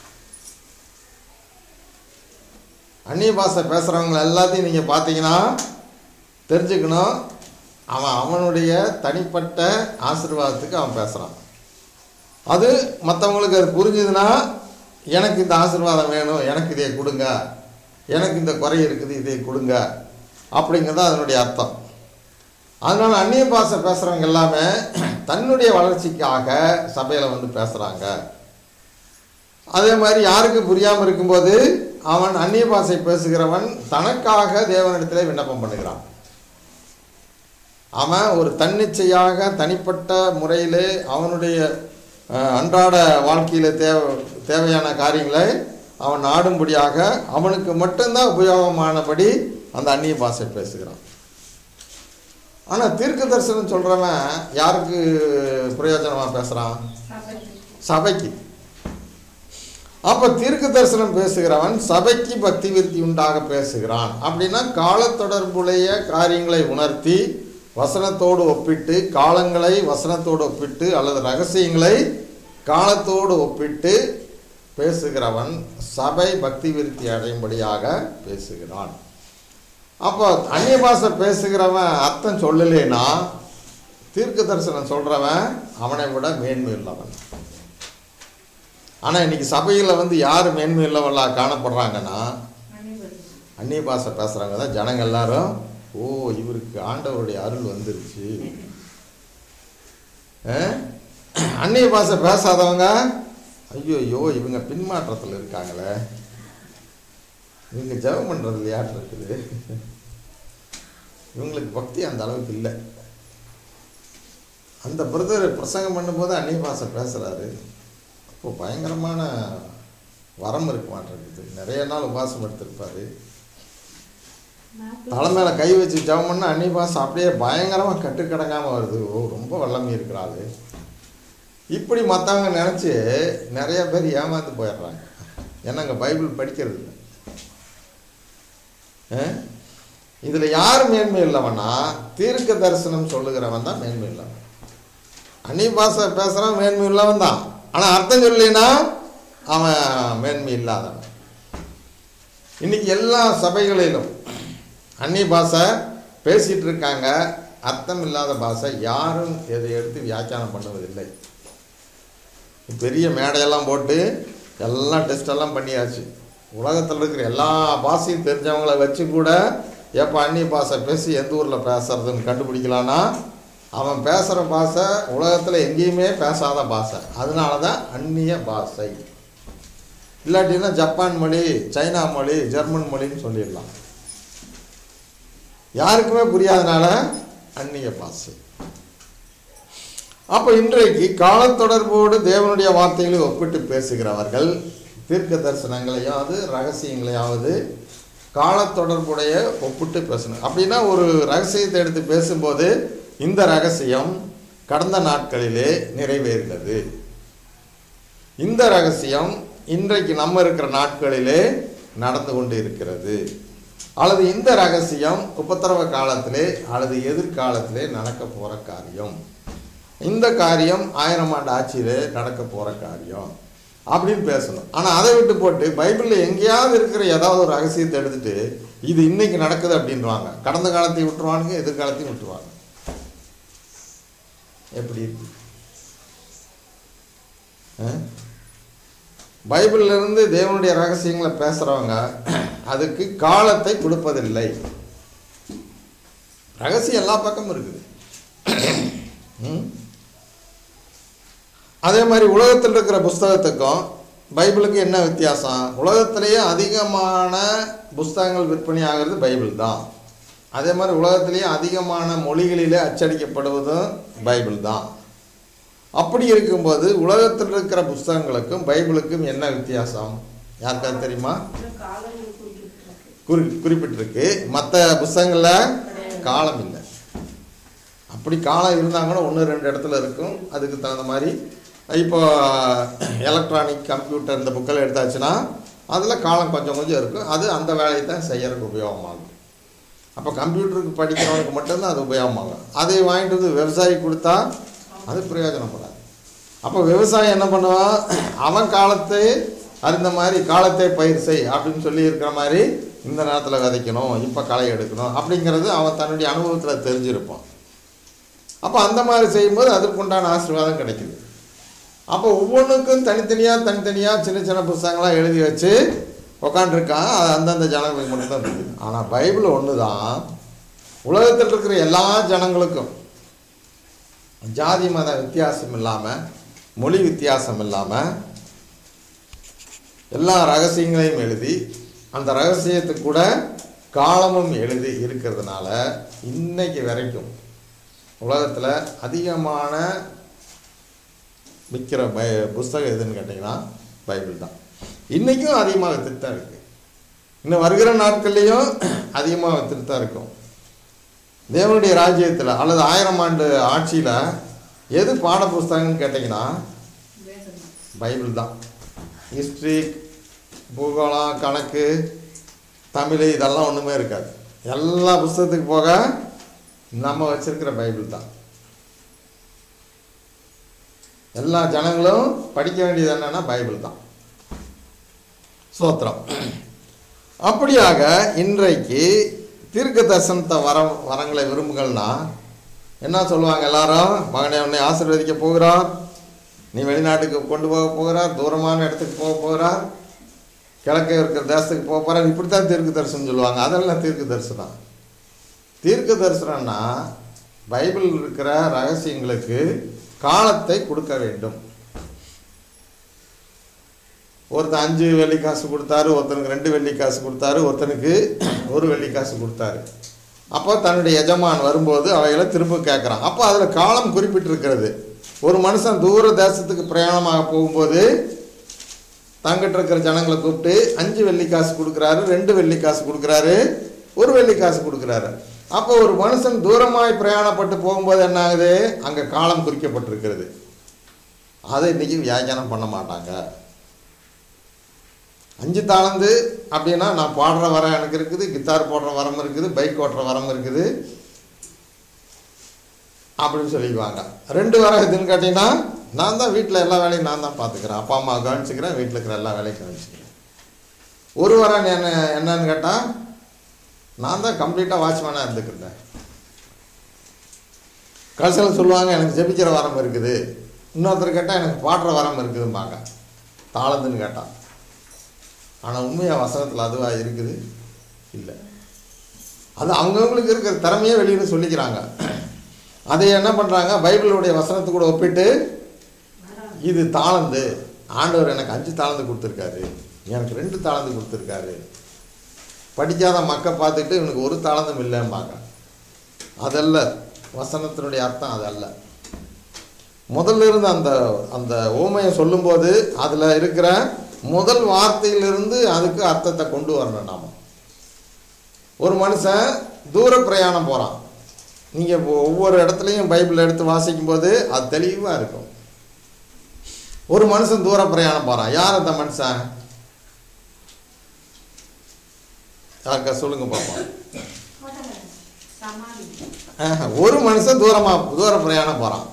அந்நிய பாஷை பேசுகிறவங்க எல்லாத்தையும் நீங்கள் பார்த்தீங்கன்னா தெரிஞ்சுக்கணும் அவன் அவனுடைய தனிப்பட்ட ஆசீர்வாதத்துக்கு அவன் பேசுகிறான் அது மற்றவங்களுக்கு அது புரிஞ்சுதுன்னா எனக்கு இந்த ஆசீர்வாதம் வேணும் எனக்கு இதை கொடுங்க எனக்கு இந்த குறை இருக்குது இதை கொடுங்க அப்படிங்கிறது அதனுடைய அர்த்தம் அதனால் அந்நிய பாஷை பேசுகிறவங்க எல்லாமே தன்னுடைய வளர்ச்சிக்காக சபையில் வந்து பேசுகிறாங்க அதே மாதிரி யாருக்கு புரியாமல் இருக்கும்போது அவன் அந்நிய பாஷை பேசுகிறவன் தனக்காக தேவனிடத்திலே விண்ணப்பம் பண்ணுகிறான் அவன் ஒரு தன்னிச்சையாக தனிப்பட்ட முறையிலே அவனுடைய அஹ், அன்றாட வாழ்க்கையில் தேவை தேவையான காரியங்களை அவன் நாடும்படியாக அவனுக்கு மட்டும்தான் உபயோகமானபடி அந்த அந்நிய பாஷை பேசுகிறான் ஆனால் தீர்க்க தரிசனம் சொல்கிறவன் யாருக்கு பிரயோஜனமாக பேசுகிறான் சபைக்கு சபைக்கு அப்போ தீர்க்க தரிசனம் பேசுகிறவன் சபைக்கு பக்தி விருத்தி உண்டாக பேசுகிறான் அப்படின்னா காலத்தொடர்புடைய காரியங்களை உணர்த்தி வசனத்தோடு ஒப்பிட்டு காலங்களை வசனத்தோடு ஒப்பிட்டு அல்லது ரகசியங்களை காலத்தோடு ஒப்பிட்டு பேசுகிறவன் சபை பக்தி விருத்தி அடையும்படியாக பேசுகிறான் அப்போ அந்நிய பாஷை பேசுகிறவன் அர்த்தம் சொல்லலைன்னா தீர்க்க தரிசனம் சொல்கிறவன் அவனை விட மேன்மை உள்ளவன் ஆனால் இன்னைக்கு சபையில் வந்து யார் மேன்மை உள்ளவர்களா காணப்படுறாங்கன்னா அனைவரும் அந்நிய பாஷை பேசுகிறவங்க தான் ஜனங்க எல்லாரும் ஓ இவருக்கு ஆண்டவருடைய அருள் வந்துருச்சு ஆ? அந்நிய பாஷை பேசாதவங்க ஐயோ ஐயோ இவங்க பின்மாற்றத்தில் இருக்காங்களே இவங்க ஜெபம் பண்ணுறது இல்லையாட்டு இருக்குது இவங்களுக்கு பக்தி அந்த அளவுக்கு இல்லை அந்த பிரதர் பிரசங்கம் பண்ணும்போது அந்நிய பாஷை பேசுகிறாரு அப்போ பயங்கரமான வரம் இருக்க மாட்டேங்குது நிறைய நாள் உபாசம் எடுத்திருப்பாரு தலை மேலே கை வச்சு ஜெபம் பண்ணால் அந்நிய பாஷை அப்படியே பயங்கரமாக கட்டுக்கடங்காமல் வருது ஓ ரொம்ப வல்லமை இருக்கிறாள் இப்படி மற்றவங்க நினச்சி நிறைய பேர் ஏமாந்து போயிடுறாங்க ஏன்னா அங்கே பைபிள் படிக்கிறது இல்லை இதில் யார் மேன்மை இல்லவனா தீர்க்க தரிசனம் சொல்லுகிறவன் தான் மேன்மை இல்லவன் அந்நிய பாஷை பேசுகிறான் மேன்மை உள்ளவன் தான் ஆனால் அர்த்தம் சொல்லினா அவன் மேன்மை இல்லாதவன் இன்னைக்கு எல்லா சபைகளிலும் அந்நிய பாஷை பேசிகிட்டு இருக்காங்க அர்த்தம் இல்லாத பாஷை யாரும் இதை எடுத்து வியாக்கியானம் பண்ணுவதில்லை பெரிய மேடையெல்லாம் போட்டு எல்லாம் டெஸ்டெல்லாம் பண்ணியாச்சு உலகத்தில் இருக்கிற எல்லா பாஷையும் தெரிஞ்சவங்கள வச்சு கூட எப்போ அந்நிய பாஷை பேசி எந்த ஊரில் பேசுறதுன்னு கண்டுபிடிக்கலான்னா அவன் பேசுகிற பாஷை உலகத்தில் எங்கேயுமே பேசாத பாஷை அதனால தான் அந்நிய பாஷை இல்லாட்டின்னா ஜப்பான் மொழி சைனா மொழி ஜெர்மன் மொழின்னு சொல்லிடலாம் யாருக்குமே புரியாதனால அந்நிய பாஷை அப்போ இன்றைக்கு காலத்தொடர்போடு தேவனுடைய வார்த்தைகளை ஒப்பிட்டு பேசுகிறவர்கள் தீர்க்க தரிசனங்களையாவது ரகசியங்களையாவது காலத்தொடர்புடைய ஒப்பிட்டு பேசணும் அப்படின்னா ஒரு ரகசியத்தை எடுத்து பேசும்போது இந்த ரகசியம் கடந்த நாட்களிலே நிறைவேறினது இந்த ரகசியம் இன்றைக்கு நம்ம இருக்கிற நாட்களிலே நடந்து கொண்டு இருக்கிறது அல்லது இந்த ரகசியம் உபத்திரவ காலத்திலே அல்லது எதிர்காலத்திலே நடக்க போகிற காரியம் இந்த காரியம் ஆயிரம் ஆண்டு ஆட்சியிலே நடக்க போகிற காரியம் அப்படின்னு பேசணும் ஆனால் அதை விட்டு போட்டு பைபிளில் எங்கேயாவது இருக்கிற ஏதாவது ஒரு ரகசியத்தை எடுத்துட்டு இது இன்னைக்கு நடக்குது அப்படின்வாங்க கடந்த காலத்தையும் விட்டுருவானுங்க எதிர்காலத்தையும் விட்டுருவாங்க எப்படி இருக்கு ஆ? பைபிள்ல இருந்து தேவனுடைய ரகசியங்களை பேசுறவங்க அதுக்கு காலத்தை கொடுப்பதில்லை ரகசியம் எல்லா பக்கமும் இருக்குது ம்? அதே மாதிரி உலகத்தில் இருக்கிற புஸ்தகத்துக்கும் பைபிளுக்கு என்ன வித்தியாசம் உலகத்திலேயே அதிகமான புஸ்தகங்கள் விற்பனை ஆகிறது பைபிள் தான் அதே மாதிரி உலகத்திலேயே அதிகமான மொழிகளிலே அச்சடிக்கப்படுவதும் பைபிள் தான் அப்படி இருக்கும்போது உலகத்தில் இருக்கிற புஸ்தகங்களுக்கும் பைபிளுக்கும் என்ன வித்தியாசம் யாருக்காவது தெரியுமா காலங்கள் குறிப்பிட்டிருக்கு குறி குறிப்பிட்டிருக்கு மற்ற புஸ்தகங்களில் காலம் இல்லை அப்படி காலம் இருந்தாங்கன்னா ஒன்று ரெண்டு இடத்துல இருக்கும் அதுக்கு தகுந்த மாதிரி இப்போ எலக்ட்ரானிக் கம்ப்யூட்டர் இந்த புக்கில் எடுத்தாச்சுன்னா அதில் காலம் கொஞ்சம் கொஞ்சம் இருக்கும் அது அந்த வேலையை தான் செய்யறதுக்கு உபயோகமாகும் அப்போ கம்ப்யூட்டருக்கு படிக்கிறவனுக்கு மட்டும்தான் அது உபயோகமாகும் அதை வாங்கிட்டு வந்து விவசாயி கொடுத்தா அது பிரயோஜனப்படாது அப்போ விவசாயி என்ன பண்ணுவான் அவன் காலத்தை அறிந்த மாதிரி காலத்தை பயிர் செய் அப்படின்னு சொல்லி இருக்கிற மாதிரி இந்த நேரத்தில் விதைக்கணும் இப்போ களை எடுக்கணும் அப்படிங்கிறது அவன் தன்னுடைய அனுபவத்தில் தெரிஞ்சிருப்பான் அப்போ அந்த மாதிரி செய்யும்போது அதற்குண்டான ஆசீர்வாதம் கிடைக்குது அப்போ ஒவ்வொன்றுக்கும் தனித்தனியாக தனித்தனியாக சின்ன சின்ன புஸ்தகங்களாக எழுதி வச்சு உக்காண்டிருக்கான் அது அந்தந்த ஜனங்களுக்கு மட்டும்தான் தெரியுது ஆனால் பைபிள் ஒன்று தான் உலகத்தில் இருக்கிற எல்லா ஜனங்களுக்கும் ஜாதி மத வித்தியாசம் இல்லாமல் மொழி வித்தியாசம் இல்லாமல் எல்லா ரகசியங்களையும் எழுதி அந்த ரகசியத்துக்கு கூட காலமும் எழுதி இருக்கிறதுனால இன்னைக்கு வரைக்கும் உலகத்தில் அதிகமான விற்கிற பை புஸ்தகம் எதுன்னு கேட்டிங்கன்னா பைபிள் தான் இன்றைக்கும் அதிகமாக வித்துட்டு தான் இருக்குது இன்னும் வருகிற நாட்கள்லேயும் அதிகமாக வித்துட்டு தான் இருக்கும் தேவனுடைய ராஜ்யத்தில் அல்லது ஆயிரம் ஆண்டு ஆட்சியில் எது பாட புஸ்தகம்னு கேட்டிங்கன்னா பைபிள் தான் ஹிஸ்ட்ரி பூகோளம் கணக்கு தமிழ் இதெல்லாம் ஒன்றுமே இருக்காது எல்லா புஸ்தகத்துக்கு போக நம்ம வச்சிருக்கிற பைபிள் தான் எல்லா ஜனங்களும் படிக்க வேண்டியது என்னன்னா பைபிள் தான் சோத்திரம் அப்படியாக இன்றைக்கு தீர்க்க தரிசனத்தை வர வரங்களை விரும்புகள்னா என்ன சொல்லுவாங்க எல்லாரும் மகனே உன்னை ஆசீர்வதிக்க போகிறார் நீ வெளிநாட்டுக்கு கொண்டு போக போகிறார் தூரமான இடத்துக்கு போக போகிறார் கிழக்கே இருக்கிற தேசத்துக்கு போக போகிறார் இப்படி தான் தீர்க்க தரிசனம் சொல்லுவாங்க அதெல்லாம் தீர்க்க தரிசனம் தீர்க்க தரிசனம்னா பைபிள் இருக்கிற ரகசியங்களுக்கு காலத்தை கொடுக்க வேண்டும் ஒருத்தன் அஞ்சு வெள்ளி காசு கொடுத்தாரு ஒருத்தனுக்கு ரெண்டு வெள்ளி காசு கொடுத்தாரு ஒருத்தனுக்கு ஒரு வெள்ளி காசு கொடுத்தாரு அப்போ தன்னுடைய எஜமான் வரும்போது அவைகளை திரும்ப கேட்குறான் அப்போ அதில் காலம் குறிப்பிட்டிருக்கிறது ஒரு மனுஷன் தூர தேசத்துக்கு பிரயாணமாக போகும்போது தங்கிட்டு இருக்கிற ஜனங்களை கூப்பிட்டு அஞ்சு வெள்ளி காசு கொடுக்குறாரு ரெண்டு வெள்ளி காசு கொடுக்குறாரு ஒரு வெள்ளி காசு கொடுக்குறாரு அப்போ ஒரு மனுஷன் தூரமாய் பிரயாணப்பட்டு போகும்போது என்ன ஆகுது அங்கே காலம் குறிக்கப்பட்டிருக்கிறது அதை இன்னைக்கு வியாக்கியானம் பண்ண மாட்டாங்க அஞ்சு தாளந்து அப்படின்னா நான் பாடுற வரம் எனக்கு இருக்குது கித்தார் போடுற வரம் இருக்குது பைக் ஓட்டுற வரம் இருக்குது அப்படின்னு சொல்லிக்குவாங்க ரெண்டு வரம் எதுன்னு கேட்டிங்கன்னா நான் தான் வீட்டில் எல்லா வேலையும் நான் தான் பார்த்துக்கிறேன் அப்பா அம்மா கவனிச்சுக்கிறேன் வீட்டில் இருக்கிற எல்லா வேலையும் கவனிச்சுக்கிறேன் ஒரு வரம் என்ன என்னன்னு கேட்டால் நான் தான் கம்ப்ளீட்டாக வாட்ச்மேனாக இருந்துக்கிட்டேன் கடைசியில் சொல்லுவாங்க எனக்கு ஜெபிக்கிற வரம் இருக்குது இன்னொருத்தர் கேட்டால் எனக்கு பாடுற வரம் இருக்குதும்பாங்க தாளந்துன்னு கேட்டால் ஆனால் உண்மையாக வசனத்தில் அதுவாக இருக்குது இல்லை அது அவங்கவுங்களுக்கு இருக்கிற திறமையே வெளியில் சொல்லிக்கிறாங்க அதை என்ன பண்ணுறாங்க பைபிளுடைய வசனத்தை கூட ஒப்பிட்டு இது தாளந்து ஆண்டவர் எனக்கு அஞ்சு தாளந்து கொடுத்துருக்காரு எனக்கு ரெண்டு தாளந்து கொடுத்துருக்காரு படிக்காத மக்க பார்த்துட்டு இவனுக்கு ஒரு தாளந்தும் இல்லைம்பாங்க அதல்ல வசனத்தினுடைய அர்த்தம் அதல்ல முதல்ல இருந்து அந்த அந்த ஓமையை சொல்லும்போது அதில் இருக்கிற முதல் வார்த்தையிலிருந்து அதுக்கு அர்த்தத்தை கொண்டு வரணும் நாம ஒரு மனுஷன் தூர பிரயாணம் போகிறான் நீங்கள் ஒவ்வொரு இடத்துலையும் பைபிள் எடுத்து வாசிக்கும் போது அது தெளிவாக இருக்கும் ஒரு மனுஷன் தூர பிரயாணம் போகிறான் யார் அந்த மனுஷன் யாருக்கா சொல்லுங்க பார்ப்போம் சமாளி ஆஹா, ஒரு மனுஷன் தூரமாக தூர பிரயாணம் போகிறான்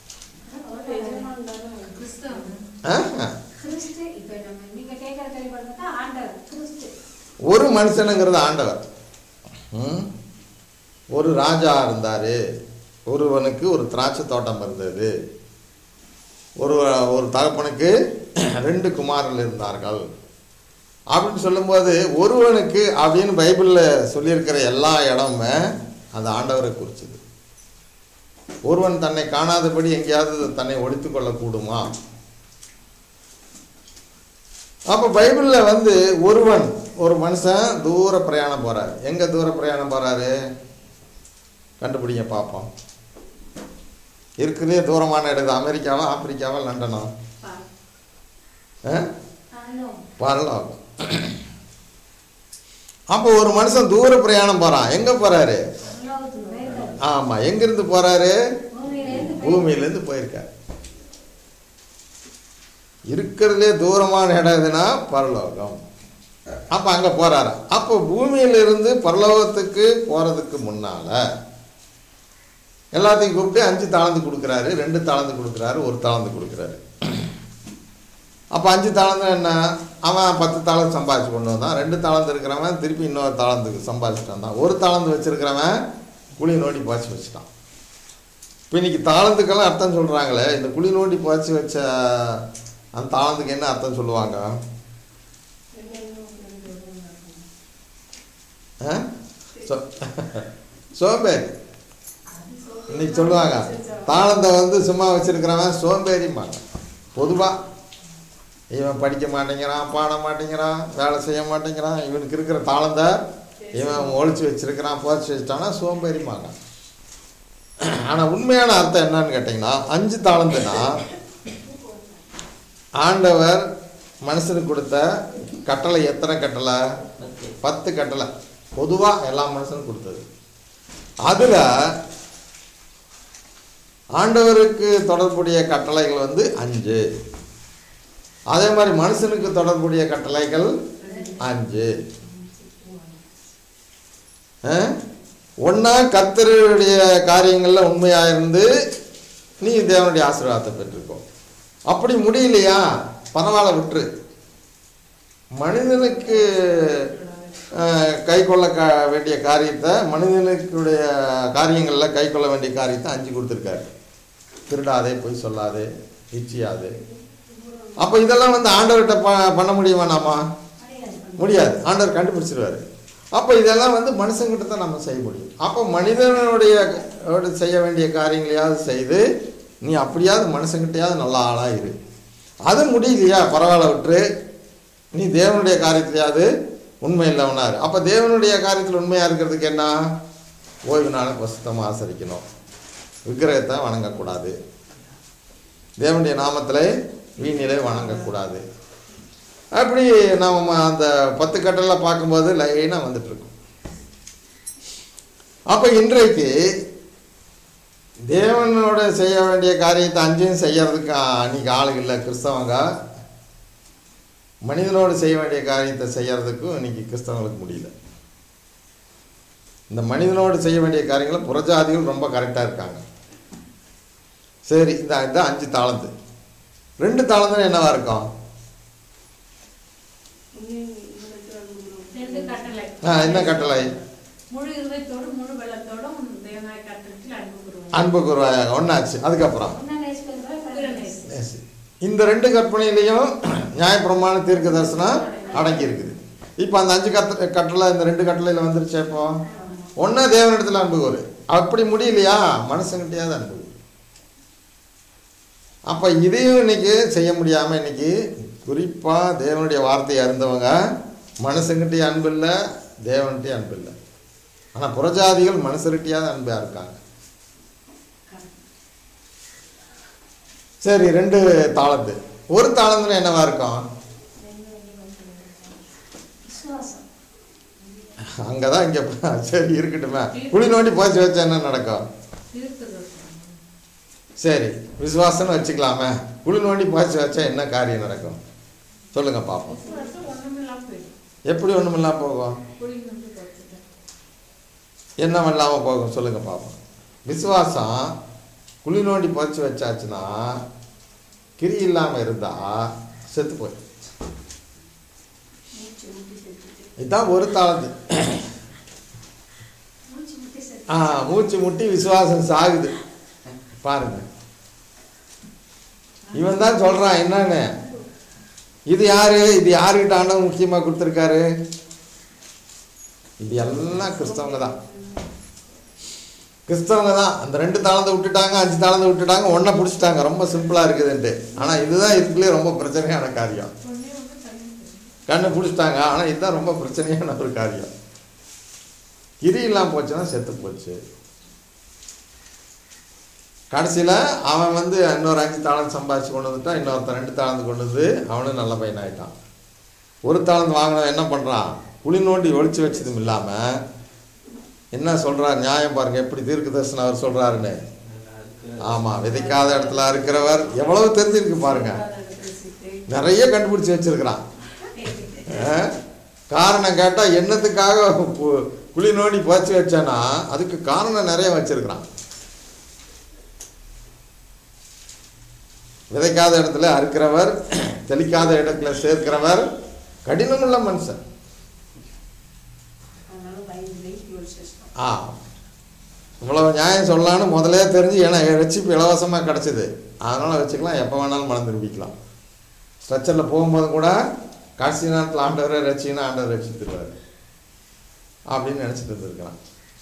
கிறிஸ்தவம் கிறிஸ்து இப்ப நம்ம நீங்க கேட்கிற கேள்விப்பட்டா ஆண்டவர் கிறிஸ்து ஒரு மனுஷனுங்கிறது ஆண்டவர் ம்? ஒரு ராஜா இருந்தார் ஒருவனுக்கு ஒரு திராட்சை தோட்டம் இருந்தது ஒரு ஒரு தகப்பனுக்கு ரெண்டு குமாரர்கள் இருந்தார்கள் அப்படின்னு சொல்லும்போது ஒருவனுக்கு அப்படின்னு பைபிளில் சொல்லியிருக்கிற எல்லா இடமுமே அந்த ஆண்டவரை குறிச்சது ஒருவன் தன்னை காணாதபடி எங்கேயாவது தன்னை ஒழித்து கொள்ளக்கூடுமா அப்போ பைபிளில் வந்து ஒருவன் ஒரு மனுஷன் தூர பிரயாணம் போகிறார் எங்கே தூர பிரயாணம் போகிறாரு கண்டுபிடிங்க பார்ப்போம் இருக்கிறதே தூரமான இடம் இது அமெரிக்காவா ஆப்பிரிக்காவா லண்டனா ஆ? பரலோகம் அப்போ ஒரு மனுஷன் தூர பிரயாணம் போகிறான் எங்கே போகிறாரு பரலோகத்துக்கு போயிருக்காரு. ஆமாம் எங்கேருந்து போகிறாரு பூமியிலேருந்து போய் பூமியிலேருந்து போயிருக்கார் இருக்கிறதுலே தூரமான இடம் எதுனா பரலோகம் அப்போ அங்கே போகிறாரு அப்போ பூமியிலிருந்து பரலோகத்துக்கு போகிறதுக்கு முன்னால் எல்லாத்தையும் கூப்பிட்டு அஞ்சு தாளந்து கொடுக்குறாரு ரெண்டு தாளந்து கொடுக்குறாரு ஒரு தாளந்து கொடுக்குறாரு அப்போ அஞ்சு தாளந்து என்ன அவன் பத்து தாளந்து சம்பாதிச்சு கொண்டு வந்தான் ரெண்டு தாளந்து இருக்கிறவன் திருப்பி இன்னொரு தாளந்துக்கு சம்பாதிச்சுட்டு வந்தான் ஒரு தாளந்து வச்சிருக்கிறவன் குழி நோண்டி பாய்ச்சி வச்சுட்டான் இப்போ இன்னைக்கு தாளந்துக்கெல்லாம் அர்த்தம் சொல்கிறாங்களே இந்த குழி நோண்டி பாய்ச்சி வச்ச அந்த தாளந்துக்கு என்ன அர்த்தம் சொல்லுவாங்க ஆ? சோ- சோம்பேறி இன்னைக்கு சொல்லுவாங்க தாளந்தை வந்து சும்மா வச்சிருக்கிறவன் சோம்பேறிம்பாங்க பொதுவாக இவன் படிக்க மாட்டேங்கிறான் பாட மாட்டேங்கிறான் வேலை செய்ய மாட்டேங்கிறான் இவனுக்கு இருக்கிற தாளந்தை இவன் ஒழிச்சு வச்சிருக்கிறான் புதைச்சி வச்சுட்டானா சோம்பேறிம்பாங்க ஆனால் உண்மையான அர்த்தம் என்னன்னு கேட்டிங்கன்னா அஞ்சு தாளந்துனா ஆண்டவர் மனுஷனுக்கு கொடுத்த கட்டளை எத்தனை கட்டளை பத்து பத்து கட்டளை பொதுவாக எல்லா மனுஷனும் கொடுத்தது அதில் ஆண்டவருக்கு தொடர்புடைய கட்டளைகள் வந்து அஞ்சு அதே மாதிரி மனுஷனுக்கு தொடர்புடைய கட்டளைகள் அஞ்சு ஒன்றா கர்த்தருடைய காரியங்களில் உண்மையாக இருந்து நீ தேவனுடைய ஆசீர்வாதத்தை பெற்றுக்கோ அப்படி முடியலையா பரவாயில்ல விட்டுரு மனிதனுக்கு அஹ், கை கொள்ள க வேண்டிய காரியத்தை மனிதனுக்குடைய காரியங்களில் கை கொள்ள வேண்டிய காரியத்தை அஞ்சு கொடுத்துருக்காரு திருடாதே பொய் சொல்லாதே இச்சியாதே அப்போ இதெல்லாம் வந்து ஆண்டவர்கிட்ட ப பண்ண முடியுமா நாமா முடியாது ஆண்டவர் கண்டுபிடிச்சிருவாரு அப்போ இதெல்லாம் வந்து மனுஷங்கிட்ட தான் நம்ம செய்ய முடியும் அப்போ மனிதனுடைய ஓட செய்ய வேண்டிய காரியங்களையாவது செய்து நீ அப்படியாவது மனுஷங்கிட்டையாவது நல்ல ஆளாக இரு அது முடியலையா பரவாயில்ல விட்டுரு நீ தேவனுடைய காரியத்திலையாவது உண்மை இல்லவனாரு அப்போ தேவனுடைய காரியத்தில் உண்மையாக இருக்கிறதுக்கு என்ன ஓய்வு நாளை பசுத்தமாக ஆசரிக்கணும் விக்கிரகத்தை வணங்கக்கூடாது தேவனுடைய நாமத்தில் வீணிலே வணங்கக்கூடாது அப்படி நம்ம அந்த பத்து கட்டளை பார்க்கும்போது லைனாக வந்துட்டு இருக்கும் அப்போ இன்றைக்கு தேவனோட செய்ய வேண்டிய காரியத்தை அஞ்சையும் செய்யறதுக்கு அன்னைக்கு ஆளுங்க இல்லை கிறிஸ்தவங்க மனிதனோடு செய்ய வேண்டிய காரியத்தை செய்யறதுக்கும் இன்னைக்கு கிறிஸ்தவங்களுக்கு முடியல இந்த மனிதனோடு செய்ய வேண்டிய காரியங்களை புறஜாதிகள் ரொம்ப கரெக்டாக இருக்காங்க சரி இந்த இந்த அஞ்சு தாளந்து ரெண்டு தாளந்து என்னவா இருக்கும் ரெண்டு கட்டளை ஆ, என்ன கட்டளை முழு இருதயத்தோடும் முழு வெள்ளத்தோடும் தேவனாய் கட்டளத்தில் அன்பு கூறுவார் அன்பு குருவாயாக ஒன்றாச்சு அதுக்கப்புறம் ஒன்னா நேசிக்கிறவரை பிறநேசி. நேசி. இந்த ரெண்டு கற்பனையிலையும் நியாயப்பிரமாண தீர்க்க தரிசனம் அடங்கி இருக்குது இப்போ அந்த அஞ்சு கத்த கட்டளை இந்த ரெண்டு கட்டளையில் வந்துருச்சு இப்போ ஒன்றா தேவனிடத்தில் அன்பு கூறு அப்படி முடியலையா மனுஷங்கிட்டையாவது அன்பு கூறு அப்போ இதையும் இன்னைக்கு செய்ய முடியாமல் இன்னைக்கு குறிப்பாக தேவனுடைய வார்த்தையை அறிந்தவங்க மனுஷங்கிட்டே அன்பு இல்லை தேவன்கிட்டே அன்பு இல்லை ஆனால் புறஜாதிகள் மனுஷர்கிட்டயாவது அன்பாக இருக்காங்க சரி ரெண்டு தாளந்து ஒரு தாளந்துல என்னவா இருக்கும் விசுவாசம் அங்கே தான் இங்கே சரி இருக்கட்டுமே குழி நோண்டி போச்சு வச்சா என்ன நடக்கும் தீர்க்கதரிசனம். சரி விசுவாசம்னு வச்சுக்கலாமே குழி நோண்டி போச்சு வச்சா என்ன காரியம் நடக்கும் சொல்லுங்க பார்ப்போம் விசுவாசம் ஒண்ணுமில்லாம போயிடும். எப்படி ஒன்றுமில்லாம போகும் குழி நோண்டி போச்சுட்டா. என்ன இல்லாமல் போகும் சொல்லுங்க பார்ப்போம் விசுவாசம் குழி நோண்டி புதைச்சி வச்சாச்சுன்னா கிரி இல்லாமல் இருந்தால் செத்து போய் இதுதான் ஒரு தாளந்து மூச்சு முட்டி செத்து ஆ மூச்சு முட்டி விசுவாசம் சாகுது பாருங்க இவன் தான் சொல்றான் என்னன்னு இது யாரு இது யாருக்கிட்ட ஆண்டவன் முக்கியமாக கொடுத்துருக்காரு இது எல்லாம் கிறிஸ்தவங்க தான் கிறிஸ்தவங்க தான் அந்த ரெண்டு தாளத்தை விட்டுட்டாங்க அஞ்சு தாளத்தை விட்டுட்டாங்க ஒன்றை பிடிச்சிட்டாங்க ரொம்ப சிம்பிளாக இருக்குதுன்ட்டு ஆனால் இதுதான் இதுக்குள்ளே ரொம்ப பிரச்சனையான காரியம் ஒண்ணே ஒண்ணு தண்ணி போயிடும். கண்ணை பிடிச்சிட்டாங்க ஆனால் இதுதான் ரொம்ப பிரச்சனையான ஒரு காரியம் கிரி இல்லாமல் போச்சுன்னா செத்து போச்சு கடைசியில் அவன் வந்து இன்னொரு அஞ்சு தாளம் சம்பாதிச்சு கொண்டு வந்துட்டான் இன்னொருத்தன் ரெண்டு தாளந்து கொண்டு வந்து அவனும் நல்ல பையன் ஆயிட்டான் ஒரு தாளந்து வாங்கினவன் என்ன பண்ணுறான் குழி நோண்டி ஒழிச்சு வச்சதும் இல்லாமல் என்ன சொல்கிறார் நியாயம் பாருங்க எப்படி தீர்க்க தரிசனம் அவர் சொல்கிறாருன்னு ஆமாம் விதைக்காத இடத்துல இருக்கிறவர் எவ்வளவு தெரிஞ்சிருக்கு பாருங்க நிறைய கண்டுபிடிச்சி வச்சிருக்கிறான் ஆ? காரணம் கேட்டால் என்னத்துக்காக கு- குழி நோண்டி புதைச்சி வச்சானா அதுக்கு காரணம் நிறைய வச்சிருக்கிறான் விதைக்காத இடத்துல அறுக்கிறவர் தெளிக்காத இடத்துல சேர்க்கிறவர் கடினமுள்ள மனுஷன் அதனால பயந்து பயந்து யோசிச்சிருக்கோம் ஆ இவ்வளவு நியாயம் சொல்லலான்னு முதலே தெரிஞ்சு ஏன்னா ரட்சிப்பு இலவசமாக கிடச்சிது அதனால் வச்சுக்கலாம் எப்போ வேணாலும் மனம் திரும்பிக்கலாம் ஸ்ட்ரெச்சரில் போகும்போது கூட கடைசி நேரத்தில் ஆண்டவரை ரட்சினா ஆண்டவர் ரட்சித்துருவார் அப்படின்னு நினச்சிட்டு இருந்திருக்கலாம்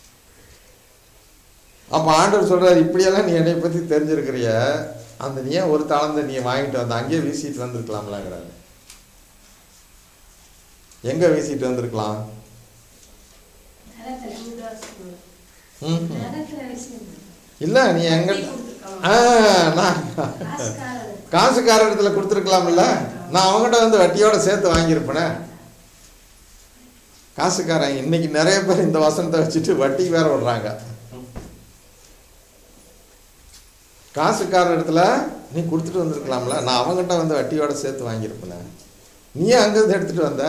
அப்போ ஆண்டவர் சொல்கிறார் இப்படியெல்லாம் நீ என்னை பற்றி தெரிஞ்சிருக்கிறிய அந்த நீ ஏன் ஒரு தாளந்தை நீ வாங்கிட்டு வந்த அங்கேயே வீசிட்டு வந்திருக்கலாம்லங்கிறாரு எங்கே வீசிட்டு வந்திருக்கலாம் நரகத்துல ம் நரகத்துல வச்சிருந்தேன் இல்லை நீ எங்க ஆ நான் காசுக்காரர் காசுக்கார இடத்துல கொடுத்துருக்கலாம்ல நான் அவங்ககிட்ட வந்து வட்டியோட சேர்த்து வாங்கியிருப்பேனே காசுக்காரன் இன்னைக்கு நிறைய பேர் இந்த வசனத்தை வச்சுட்டு வட்டிக்கு வேற விடுறாங்க காசுக்கார இடத்துல நீ கொடுத்துட்டு வந்திருக்கலாம்ல நான் அவங்ககிட்ட வந்து வட்டியோட சேர்த்து வாங்கியிருப்பேனே நீ அங்கேருந்து எடுத்துட்டு வந்த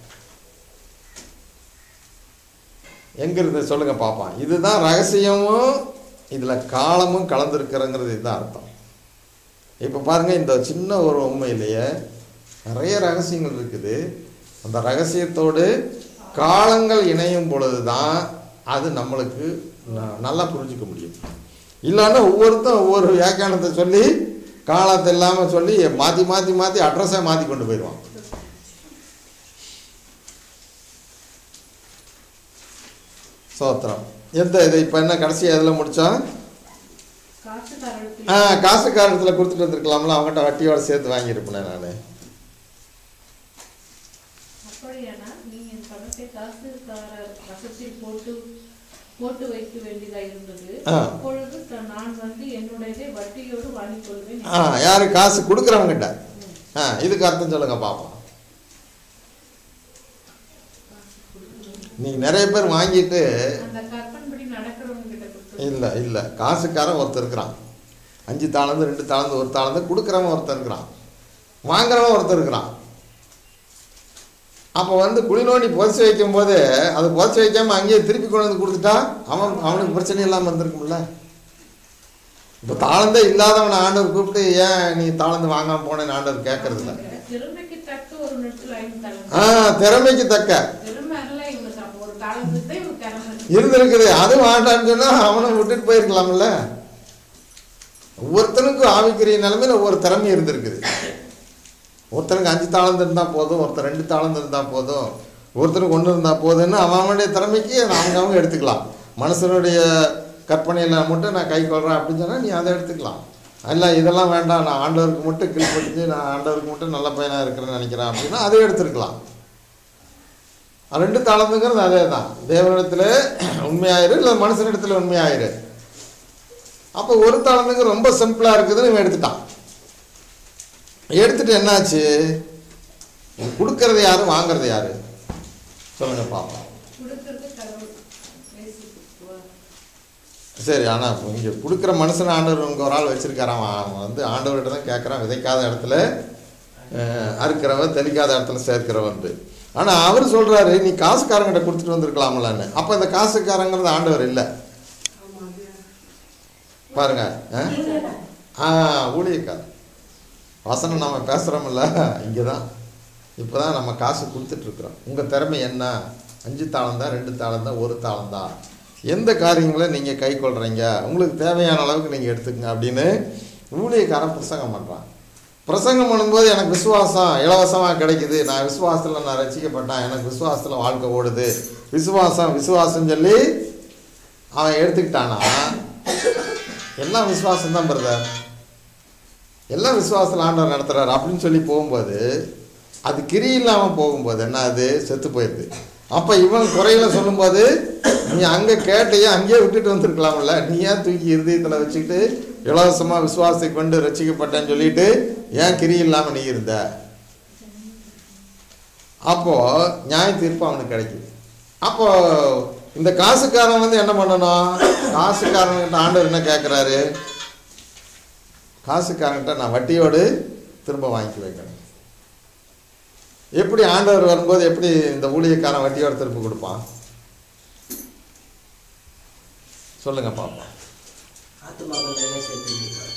எங்க இருந்து சொல்லுங்க பாப்பான் இதுதான் ரகசியமும் இதுல காலமும் கலந்துருக்கிறங்கிறது இதுதான் அர்த்தம் இப்போ பாருங்க இந்த சின்ன ஒரு உண்மையிலேயே நிறைய ரகசியங்கள் இருக்குது அந்த ரகசியத்தோடு காலங்கள் இணையும் பொழுது தான் அது நம்மளுக்கு ந- நல்லா புரிஞ்சுக்க முடியும் இல்லைன்னா ஒவ்வொருத்தரும் ஒவ்வொரு வியாக்கியானத்தை சொல்லி காலத்தை இல்லாமல் சொல்லி மாற்றி மாற்றி மாற்றி அட்ரஸை மாற்றி கொண்டு போயிடுவான் சோத்திரம் எந்த இது இப்போ என்ன கடைசி எதில் முடித்தோம் காசுக்காரனுக்கு ஆ காசுக்காரத்தில் கொடுத்துட்டு வந்திருக்கலாம்ல அவங்ககிட்ட வட்டியோட சேர்த்து வாங்கியிருப்பேன் நான் அப்படியானா நீங்க பணத்தை காசுக்காரர் வசத்தில் போட்டு போட்டு வைக்க வேண்டியதா இருந்தது ஆ. அப்பொழுது த- நான் வந்து என்னுடையதை வட்டியோடு வாங்கிக் கொள்வேன் ஆ யாரு காசு கொடுக்குறவங்கிட்ட ஆ இதுக்கு அர்த்தம் சொல்லுங்க பார்ப்போம் நீங்க நிறைய பேர் வாங்கிட்டு அந்த கற்பன்படி நடக்கிறவங்க கிட்ட கொடுத்து இல்லை இல்லை காசுக்காரன் ஒருத்தர் இருக்கிறான் அஞ்சு தாளந்து ரெண்டு தாளந்து ஒரு தாளந்து கொடுக்குறவன் ஒருத்தர் இருக்கிறான் வாங்குறவன் ஒருத்தர் இருக்கிறான் அப்போ வந்து குழி நோண்டி புதைச்சி வைக்கும்போது அதை புதைச்சி வைக்காம அங்கேயே திருப்பி கொண்டு வந்து கொடுத்துட்டா அவன் அவனுக்கு பிரச்சனை இல்லாமல் இருந்திருக்கும்ல இப்போ தாளந்தே இல்லாதவனை ஆண்டவர் கூப்பிட்டு ஏன் நீ தாளந்து வாங்காம போனேன்னு ஆண்டவர் கேட்கறது இல்லை திறமைக்கு தக்க ஒரு நெட்டில் ஐந்து ஆ தலம் திறமைக்கு தக்க திறமை எல்லாம் இவங்க சாப்பிடும் ஒரு காலத்துக்கு தான் இவங்க திறமை இருந்திருக்குது அது வேண்டான்னு சொன்னா அவனை விட்டுட்டு போயிருக்கலாம்ல ஒவ்வொருத்தனுக்கும் ஆவிக்குரிய நிலைமையில ஒவ்வொரு திறமை இருந்திருக்குது ஒருத்தனுக்கு அஞ்சு தாளந்து இருந்தால் போதும் ஒருத்தர் ரெண்டு தாளந்து இருந்தால் போதும் ஒருத்தருக்கு ஒன்று இருந்தால் போதும்னு அவன் அவனுடைய திறமைக்கு அவங்க அவங்க எடுத்துக்கலாம் மனுஷனுடைய கற்பனையில் மட்டும் நான் கை கொள்கிறேன் அப்படின்னு சொன்னால் நீ அதை எடுத்துக்கலாம் இல்லை இதெல்லாம் வேண்டாம் நான் ஆண்டவருக்கு மட்டும் கீழ்ப்படிஞ்சு நான் ஆண்டவருக்கு மட்டும் நல்ல பையனாக இருக்கிறேன்னு நினைக்கிறேன் அப்படின்னா அதை எடுத்துருக்கலாம் ரெண்டு தாளந்துங்கிறது அதே தான் தேவனிடத்தில் உண்மையாயிரு இல்லை மனுஷனிடத்தில் உண்மையாயிரு அப்போ ஒரு தாளந்துங்க ரொம்ப சிம்பிளாக இருக்குதுன்னு இவன் எடுத்துட்டான் எடுத்துட்டு என்னாச்சு கொடுக்கறது யாரு வாங்குறது யாரு சொல்லுங்க பாப்போம் கொடுக்கறது கடவுள் பேசி சரி ஆனால் இப்போ இங்கே கொடுக்குற மனுஷன் ஆண்டவர் இங்கே ஒரு ஆள் வச்சிருக்காராம் அவன் வந்து ஆண்டவர்கிட்ட தான் கேட்குறான் விதைக்காத இடத்துல அஹ், அறுக்கிறவன் தெளிக்காத இடத்துல சேர்க்கிறவன்ட்டு ஆனால் அவர் சொல்கிறாரு நீ காசுக்காரங்கிட்ட கொடுத்துட்டு வந்திருக்கலாம்லன்னு அப்போ இந்த காசுக்காரங்கிறது ஆண்டவர் இல்லை பாருங்க ஆ? ஆ ஊழியக்காரர் வசனம் நம்ம பேசுகிறோம்ல இங்கே தான் இப்போ தான் நம்ம காசு கொடுத்துட்ருக்குறோம் உங்கள் திறமை என்ன அஞ்சு தாளம் தான் ரெண்டு தாளம் தான் ஒரு தாளம் தான் எந்த காரியங்களை நீங்கள் கை கொள்கிறீங்க உங்களுக்கு தேவையான அளவுக்கு நீங்கள் எடுத்துக்கங்க அப்படின்னு ஊழியக்காரன் பிரசங்கம் பண்ணுறான் பிரசங்கம் பண்ணும்போது எனக்கு விசுவாசம் இலவசமாக கிடைக்குது நான் விசுவாசத்தில் நான் ரசிக்கப்பட்டேன் எனக்கு விசுவாசத்தில் வாழ்க்கை ஓடுது விசுவாசம் விசுவாசம் சொல்லி அவன் எடுத்துக்கிட்டானா எல்லாம் விசுவாசம் தான் பிரதர் எல்லாம் விசுவாசத்தில் ஆண்டவர் நடத்துறாரு அப்படின்னு சொல்லி போகும்போது அது கிரி இல்லாமல் போகும்போது என்ன அது செத்து போயிடுது அப்போ இவன் குறையில சொல்லும்போது நீ அங்கே கேட்டையே அங்கேயே விட்டுட்டு வந்திருக்கலாம்ல நீ ஏன் தூக்கி இருதயத்தில் வச்சுக்கிட்டு இலவசமாக விசுவாசத்தை கொண்டு ரசிக்கப்பட்டேன்னு சொல்லிட்டு ஏன் கிரி இல்லாமல் நீ இருந்த அப்போது நியாய தீர்ப்பு அவனுக்கு கிடைக்குது அப்போ இந்த காசுக்காரன் வந்து என்ன பண்ணணும் காசுக்காரன்கிட்ட ஆண்டவர் என்ன கேட்குறாரு காசுக்காரன்கிட்ட நான் வட்டியோடு திரும்ப வாங்கி வைக்கணும் எப்படி ஆண்டவர் வரும்போது எப்படி இந்த ஊழியக்காரன் வட்டியோட திரும்ப கொடுப்பான் சொல்லுங்க பாப்போம் ஆத்துமாக்கள் நிறைய சேர்த்து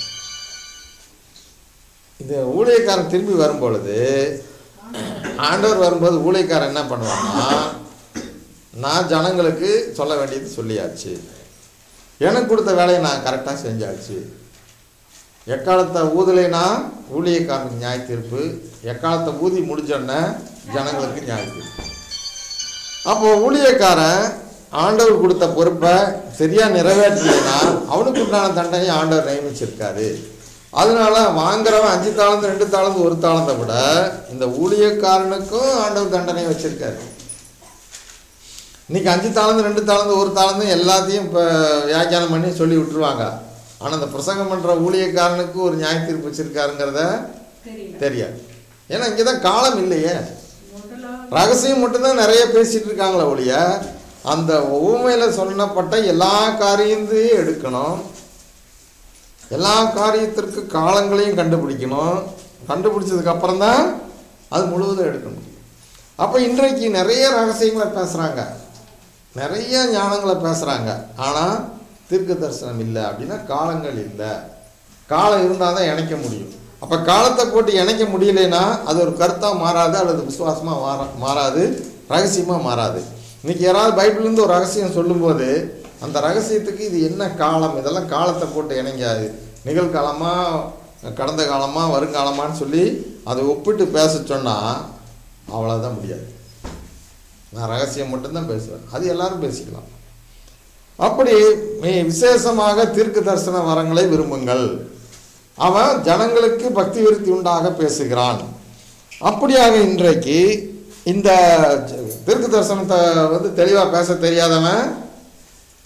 இந்த ஊழியக்காரன் திரும்பி வரும்பொழுது ஆண்டவர் வரும்போது ஊழியக்காரன் என்ன பண்ணுவான்னா நான் ஜனங்களுக்கு சொல்ல வேண்டியது சொல்லியாச்சு எனக்கு கொடுத்த வேலையை நான் கரெக்டாக செஞ்சாச்சு எக்காலத்தை ஊதலைனா ஊழியக்காரனுக்கு நியாய தீர்ப்பு எக்காலத்தை ஊதி முடிஞ்சோடனே ஜனங்களுக்கு நியாய தீர்ப்பு அப்போ ஊழியக்காரன் ஆண்டவர் கொடுத்த பொறுப்பை சரியாக நிறைவேற்றலைன்னா அவனுக்கு உண்டான தண்டனையை ஆண்டவர் நியமிச்சிருக்காரு அதனால வாங்குறவன் அஞ்சு தாளந்து ரெண்டு தாளந்து ஒரு தாளந்தை விட இந்த ஊழியக்காரனுக்கும் ஆண்டவர் தண்டனை வச்சிருக்காரு இன்னைக்கு அஞ்சு தாளந்து ரெண்டு தாளந்து ஒரு தாளந்து எல்லாத்தையும் இப்போ வியாக்கியானம் பண்ணி சொல்லி விட்டுருவாங்க ஆனால் இந்த பிரசங்கம் பண்ணுற ஊழியக்காரனுக்கு ஒரு நியாய தீர்ப்பு வச்சிருக்காருங்கிறத தெரியல தெரியாது ஏன்னா இங்கே தான் காலம் இல்லையே முதலா ரகசியம் மட்டும்தான் நிறைய பேசிட்டு இருக்காங்களே ஒழிய அந்த ஊமையில் சொல்லப்பட்ட எல்லா காரியத்தையும் எடுக்கணும் எல்லா காரியத்திற்கு காலங்களையும் கண்டுபிடிக்கணும் கண்டுபிடிச்சதுக்கு அப்புறம் தான் அது முழுவதும் எடுக்கணும் அப்போ இன்றைக்கு நிறைய ரகசியங்களை பேசுகிறாங்க நிறைய ஞானங்களை பேசுகிறாங்க ஆனால் தீர்க்க தரிசனம் இல்லை அப்படின்னா காலங்கள் இல்லை காலம் இருந்தால் தான் இணைக்க முடியும் அப்போ காலத்தை போட்டு இணைக்க முடியலைன்னா அது ஒரு கருத்தாக மாறாது அல்லது விசுவாசமாக மாற மாறாது ரகசியமாக மாறாது இன்னைக்கு யாராவது பைபிள்லேருந்து ஒரு ரகசியம் சொல்லும்போது அந்த ரகசியத்துக்கு இது என்ன காலம் இதெல்லாம் காலத்தை போட்டு இணைங்காது நிகழ்காலமா கடந்த காலமா வருங்காலமான்னு சொல்லி அதை ஒப்பிட்டு பேச சொன்னால் அவ்வளோதான் முடியாது நான் ரகசியம் மட்டும்தான் பேசுவேன் அது எல்லாரும் பேசிக்கலாம் அப்படி மே- விசேஷமாக தீர்க்க தரிசன வரங்களை விரும்புங்கள் அவன் ஜனங்களுக்கு பக்தி விருத்தி உண்டாக பேசுகிறான் அப்படியாக இன்றைக்கு இந்த ஜ- தீர்க்க தரிசனத்தை வந்து தெளிவாக பேச தெரியாதவன்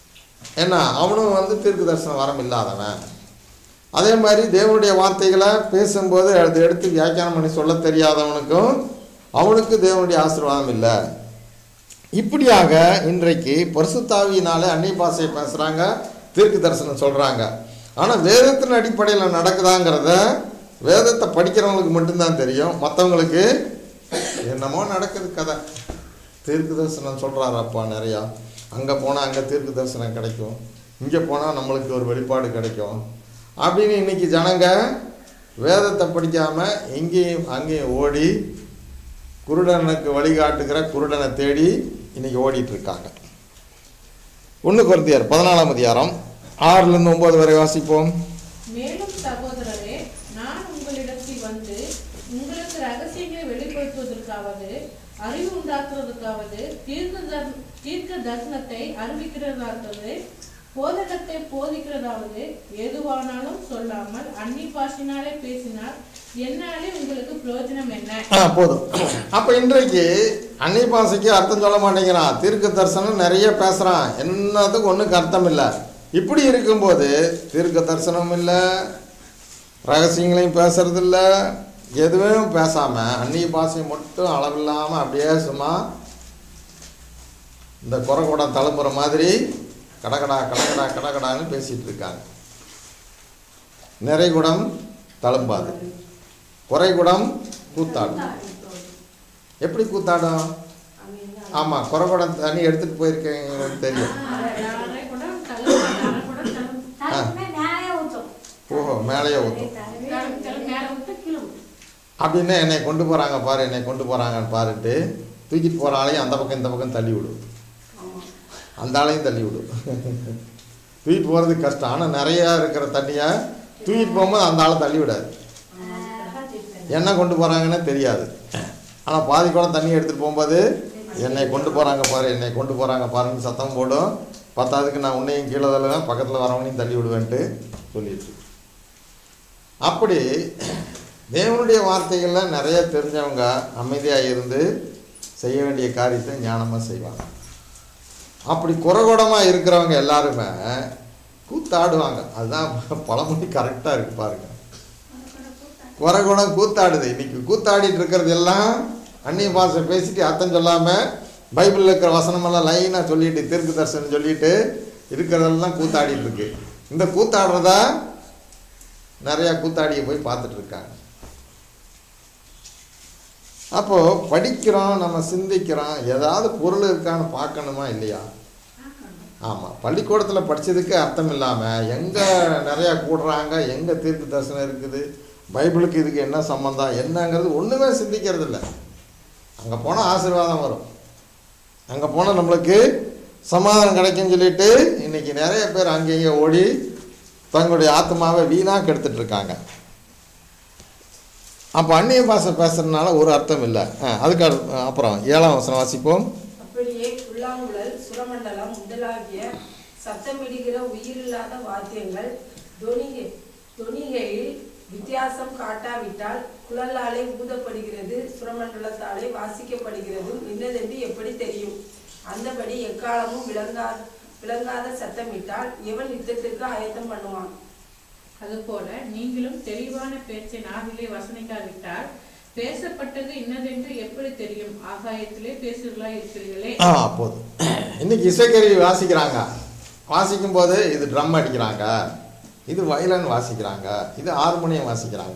ஏன்னா அவனும் வந்து தீர்க்க தரிசன வரம் இல்லாதவன் அதே மாதிரி தேவனுடைய வார்த்தைகளை பேசும்போது அதை எடுத்து வியாக்கியானம் பண்ணி சொல்ல தெரியாதவனுக்கும் அவனுக்கு தேவனுடைய ஆசீர்வாதம் இல்லை இப்படியாக இன்றைக்கு பரிசுத்தாவியினால அந்நிய பாஷையை பேசுகிறாங்க தீர்க்க தரிசனம் சொல்கிறாங்க ஆனால் வேதத்தின் அடிப்படையில் நடக்குதாங்கிறத வேதத்தை படிக்கிறவங்களுக்கு மட்டும்தான் தெரியும் மற்றவங்களுக்கு என்னமோ நடக்குது கதை தீர்க்க தரிசனம் சொல்கிறாரு அப்பா நிறையா அங்கே போனால் அங்கே தீர்க்க தரிசனம் கிடைக்கும் இங்கே போனால் நம்மளுக்கு ஒரு வெளிப்பாடு கிடைக்கும் அப்படின்னு இன்னைக்கு ஜனங்க வேதத்தை படிக்காமல் எங்கேயும் அங்கேயும் ஓடி குருடனுக்கு வழிகாட்டுகிற குருடனை தேடி இன்னைக்கு ஓடிட்டு இருக்காங்க ஒன்று குருந்தியார் பதினாலாம் அதிகாரம் ஆறுலேருந்து ஒம்பது வரை வாசிப்போம் மேலும் சகோதரரே நான் உங்களிடத்தில் வந்து உங்களுக்கு ரகசியங்களை வெளிப்படுத்துவதற்காவது அறிவு உண்டாக்குறதுக்காவது தீர்க்க தர்- தீர்க்க தரிசனத்தை அறிவிக்கிறதாவது போதகத்தை போதிக்கிறதாவது எதுவானாலும் சொல்லாமல் அன்னி பாஷினாலே பேசினால் என்னாலே உங்களுக்கு பிரயோஜனம் என்ன ஆ போதும் அப்போ இன்றைக்கு அன்னை பாசைக்கு அர்த்தம் சொல்ல மாட்டேங்கிறான் தீர்க்க தரிசனம் நிறைய பேசுகிறான் என்னத்துக்கு ஒன்றுக்கு அர்த்தம் இல்லை இப்படி இருக்கும்போது தீர்க்க தரிசனம் இல்லை ரகசியங்களையும் பேசுறதில்ல எதுவும் பேசாமல் அந்நிய பாஷையை மட்டும் அளவில்லாமல் அப்படியே சும்மா இந்த குறகுடம் தழும்புற மாதிரி கடகடா கடகடா கடகடான்னு பேசிகிட்டு இருக்காங்க நிறைகுடம் தழும்பாது குறைகுடம் கூத்தாடும் எப்படி கூத்தாடும் ஆமாம் குறைகுடம் தண்ணி எடுத்துகிட்டு போயிருக்கேன் தெரியும் யாரை கூட தள்ளு யாரை கூட தள்ளு தலைக்குமே மேலே ஊற்றும் ஓஹோ மேலேயே ஊற்றும் தள்ளு, தள்ளு, மேல விட்டு கீழே விட்டு அப்படின்னு என்னை கொண்டு போகிறாங்க பாரு என்னை கொண்டு போகிறாங்கன்னு பாருட்டு தூக்கிட்டு போகிற ஆளையும் அந்த பக்கம் இந்த பக்கம் தள்ளி விடு அந்த ஆளையும் தள்ளி விடு தூக்கிட்டு போகிறது கஷ்டம் ஆனால் நிறையா இருக்கிற தண்ணியை தூக்கிட்டு போகும்போது அந்த ஆளை தள்ளி விடாது என்ன கொண்டு போகிறாங்கன்னு தெரியாது ஆனால் பாதி கூட தண்ணி எடுத்துகிட்டு போகும்போது என்னை கொண்டு போகிறாங்க பாரு என்னை கொண்டு போகிறாங்க பாருன்னு சத்தம் போடும் பத்தாவதுக்கு நான் உன்னையும் கீழே தள்ளுவேன் பக்கத்தில் வரவனையும் தள்ளி விடுவேன்ட்டு சொல்லிட்டு அப்படி தேவனுடைய வார்த்தைகளில் நிறைய தெரிஞ்சவங்க அமைதியாக இருந்து செய்ய வேண்டிய காரியத்தை ஞானமாக செய்வாங்க அப்படி குறகுடமாக இருக்கிறவங்க எல்லாருமே கூத்தாடுவாங்க அதுதான் பழமொழி கரெக்டாக இருக்கு பாருங்க குறகுடம் கூத்தாடுது இன்னைக்கு கூத்தாடிட்டு இருக்கிறது எல்லாம் அந்நிய பாஷை பேசிட்டு அர்த்தம் சொல்லாமல் பைபிளில் இருக்கிற வசனமெல்லாம் லைனாக சொல்லிட்டு தீர்க்க தரிசனம் சொல்லிட்டு இருக்கிறதெல்லாம் கூத்தாடிட்டு இருக்கு இந்த கூத்தாடுறதா நிறையா கூத்தாடியை போய் பார்த்துட்டு இருக்காங்க அப்போது படிக்கிறோம் நம்ம சிந்திக்கிறோம் ஏதாவது பொருள் இருக்கான்னு பார்க்கணுமா இல்லையா ஆமாம் பள்ளிக்கூடத்தில் படித்ததுக்கு அர்த்தம் இல்லாமல் எங்கே நிறையா கூடுறாங்க எங்கே தீர்க்க தரிசனம் இருக்குது பைபிளுக்கு இதுக்கு என்ன சம்மந்தம் என்னங்கிறது ஒன்றுமே சிந்திக்கிறது இல்லை அங்கே போனால் ஆசீர்வாதம் வரும் அங்கே போனால் நம்மளுக்கு சமாதானம் கிடைக்கும்னு சொல்லிட்டு இன்றைக்கி நிறைய பேர் அங்கேயே ஓடி தங்களுடைய ஆத்மாவை வீணாக கெடுத்துட்டு இருக்காங்க அப்போ அந்நிய பாஷை பேசுறதுனால ஒரு அர்த்தம் இல்லை ஆ, அதுக்கு அடுத்து- அப்புறம் ஏழாம் வசனம் வாசிப்போம் அப்படியே புல்லாங்குழல் சுரமண்டலம் முதலாகிய சத்தமிடுகிற உயிரில்லாத வாத்தியங்கள் தொனிகை தொனிகையில் வித்தியாசம் காட்டாவிட்டால் குழலாலே ஊதப்படுகிறது சுரமண்டலத்தாலே வாசிக்கப்படுகிறதும் இன்னதென்று எப்படி தெரியும் அந்தபடி எக்காலமும் விளங்கா விளங்காத சத்தமிட்டால் எவன் யுத்தத்திற்கு ஆயத்தம் பண்ணுவான் அதுபோல நீங்களும் தெளிவான பேச்சை நாவிலே வசனிக்காவிட்டால் பேசப்பட்டது இன்னதென்று எப்படி தெரியும் ஆகாயத்திலே பேசுகிறா இருக்கிறீர்களே ஆ போதும் இன்னைக்கு இசைக்கருவி வாசிக்கிறாங்க வாசிக்கும் போது இது ட்ரம் அடிக்கிறாங்க இது வயலன் வாசிக்கிறாங்க இது ஹார்மோனியம் வாசிக்கிறாங்க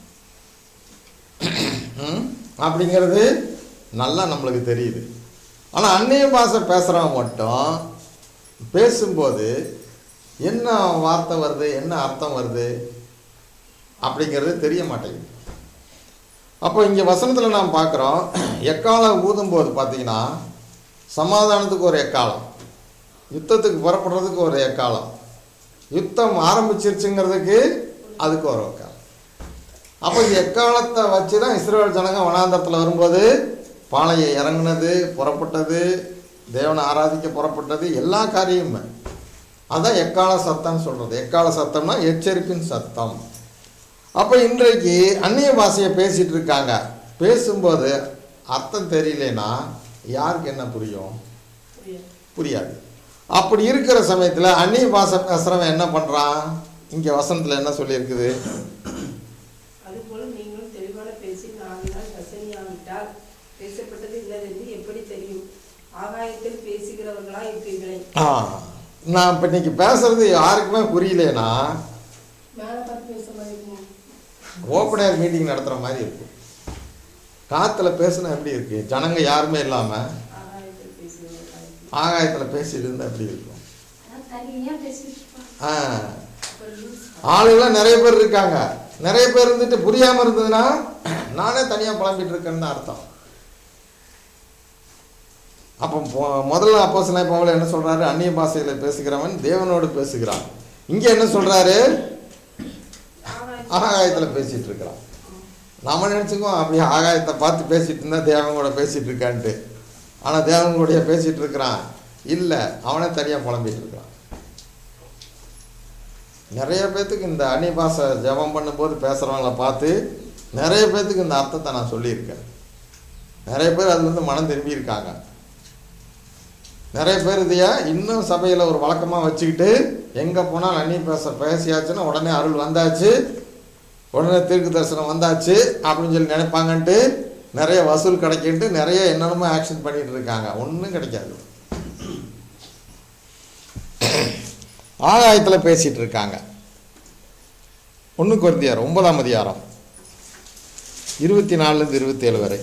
ம், அப்படிங்கிறது நல்லா நம்மளுக்கு தெரியுது ஆனால் அந்நிய பாஷை பேசுகிறவங்க மட்டும் பேசும்போது என்ன வார்த்தை வருது என்ன அர்த்தம் வருது அப்படிங்கிறது தெரிய மாட்டேங்குது அப்போ இங்கே வசனத்தில் நாம் பார்க்குறோம் எக்காலம் ஊதும்போது பார்த்தீங்கன்னா சமாதானத்துக்கு ஒரு எக்காலம் யுத்தத்துக்கு புறப்படுறதுக்கு ஒரு எக்காலம் யுத்தம் ஆரம்பிச்சிருச்சுங்கிறதுக்கு அதுக்கு ஒரு எக்காலம் அப்போ இந்த எக்காலத்தை வச்சு தான் இஸ்ரேல் ஜனங்க வனாந்தரத்தில் வரும்போது பாளையை இறங்குனது புறப்பட்டது தேவனை ஆராதிக்க புறப்பட்டது எல்லா காரியமுமே அதான் எக்கால சத்தம்னு சொல்கிறது எக்கால சத்தம்னா எச்சரிப்பின் சத்தம் அப்போ இன்றைக்கு அந்நிய பாஷையை பேசிகிட்டு இருக்காங்க பேசும்போது அர்த்தம் தெரியலனா யாருக்கு என்ன புரியும் புரியாது அப்படி இருக்கிற சமயத்தில் அந்நிய பாஷை பேசுகிறவன் என்ன பண்ணுறான் இங்கே வசனத்தில் என்ன சொல்லியிருக்குது அதுபோல் நீங்களும் தெளிவான பேசி நாவினால் வசனியாவிட்டால் பேசப்பட்டது இன்னதென்று எப்படி தெரியும் ஆகாயத்தில் பேசுகிறவர்களா இருப்பீர்களே ஆ நான் இப்போ இன்னைக்கு பேசுறது யாருக்குமே புரியலேனா மேலே பார்த்து பேச மாதிரி இருக்குமா ஓப்பன் ஏர் மீட்டிங் நடத்துகிற மாதிரி இருக்கு காற்றுல பேசுனா எப்படி இருக்கு ஜனங்க யாருமே இல்லாமல் ஆகாயத்தில் பேசுகிறவர்களா இருப்பீர்கள் ஆகாயத்தில் பேசிட்டு இருந்தால் எப்படி இருக்கும் அதான் தனியா பேசிட்டு இருப்பாங்க ஆ ஆளுங்களாம் நிறைய பேர் இருக்காங்க நிறைய பேர் இருந்துட்டு புரியாமல் இருந்ததுன்னா நானே தனியாக புலம்பிட்டு இருக்கேன்னு தான் அர்த்தம் அப்போ பொ- முதல்ல அப்போ சில பவுல என்ன சொல்றாரு அந்நிய பாஷையில பேசுகிறவன் தேவனோடு பேசுகிறான் இங்க என்ன சொல்றாரு ஆகாயத்தில் ஆகாயத்தில் பேசிட்டு இருக்கிறான் நாம நினச்சிக்குவோம் அப்படியே ஆகாயத்தை பார்த்து பேசிட்டு இருந்தா தேவன் கூட பேசிட்டு இருக்கான்ட்டு ஆனால் தேவன் கூடயே பேசிட்டு இருக்கிறான் இல்லை அவனே தனியாக புலம்பிட்டு இருக்கிறான் நிறைய பேர்த்துக்கு இந்த அந்நிய பாஷை ஜெபம் பண்ணும்போது பேசுகிறவங்கள பார்த்து நிறைய பேர்த்துக்கு இந்த அர்த்தத்தை நான் சொல்லியிருக்கேன் நிறைய பேர் அதுலேருந்து மனம் திரும்பி இருக்காங்க நிறைய பேர் இதையா இன்னும் சபையில் ஒரு வழக்கமாக வச்சுக்கிட்டு எங்கே போனாலும் அந்நிய பேச பேசியாச்சுன்னா உடனே அருள் வந்தாச்சு உடனே தீர்க்கு தரிசனம் வந்தாச்சு அப்படின்னு சொல்லி நினைப்பாங்கன்ட்டு நிறைய வசூல் கிடைக்கின்ட்டு நிறைய என்னென்னமோ ஆக்ஷன் பண்ணிட்டு இருக்காங்க ஒன்றும் கிடைக்காது ஆகாயத்தில் பேசிட்டு இருக்காங்க ஒன்று குருந்தியார் ஒன்பதாம் அதிகாரம் இருபத்தி நாலுலேருந்து இருபத்தேழு வரை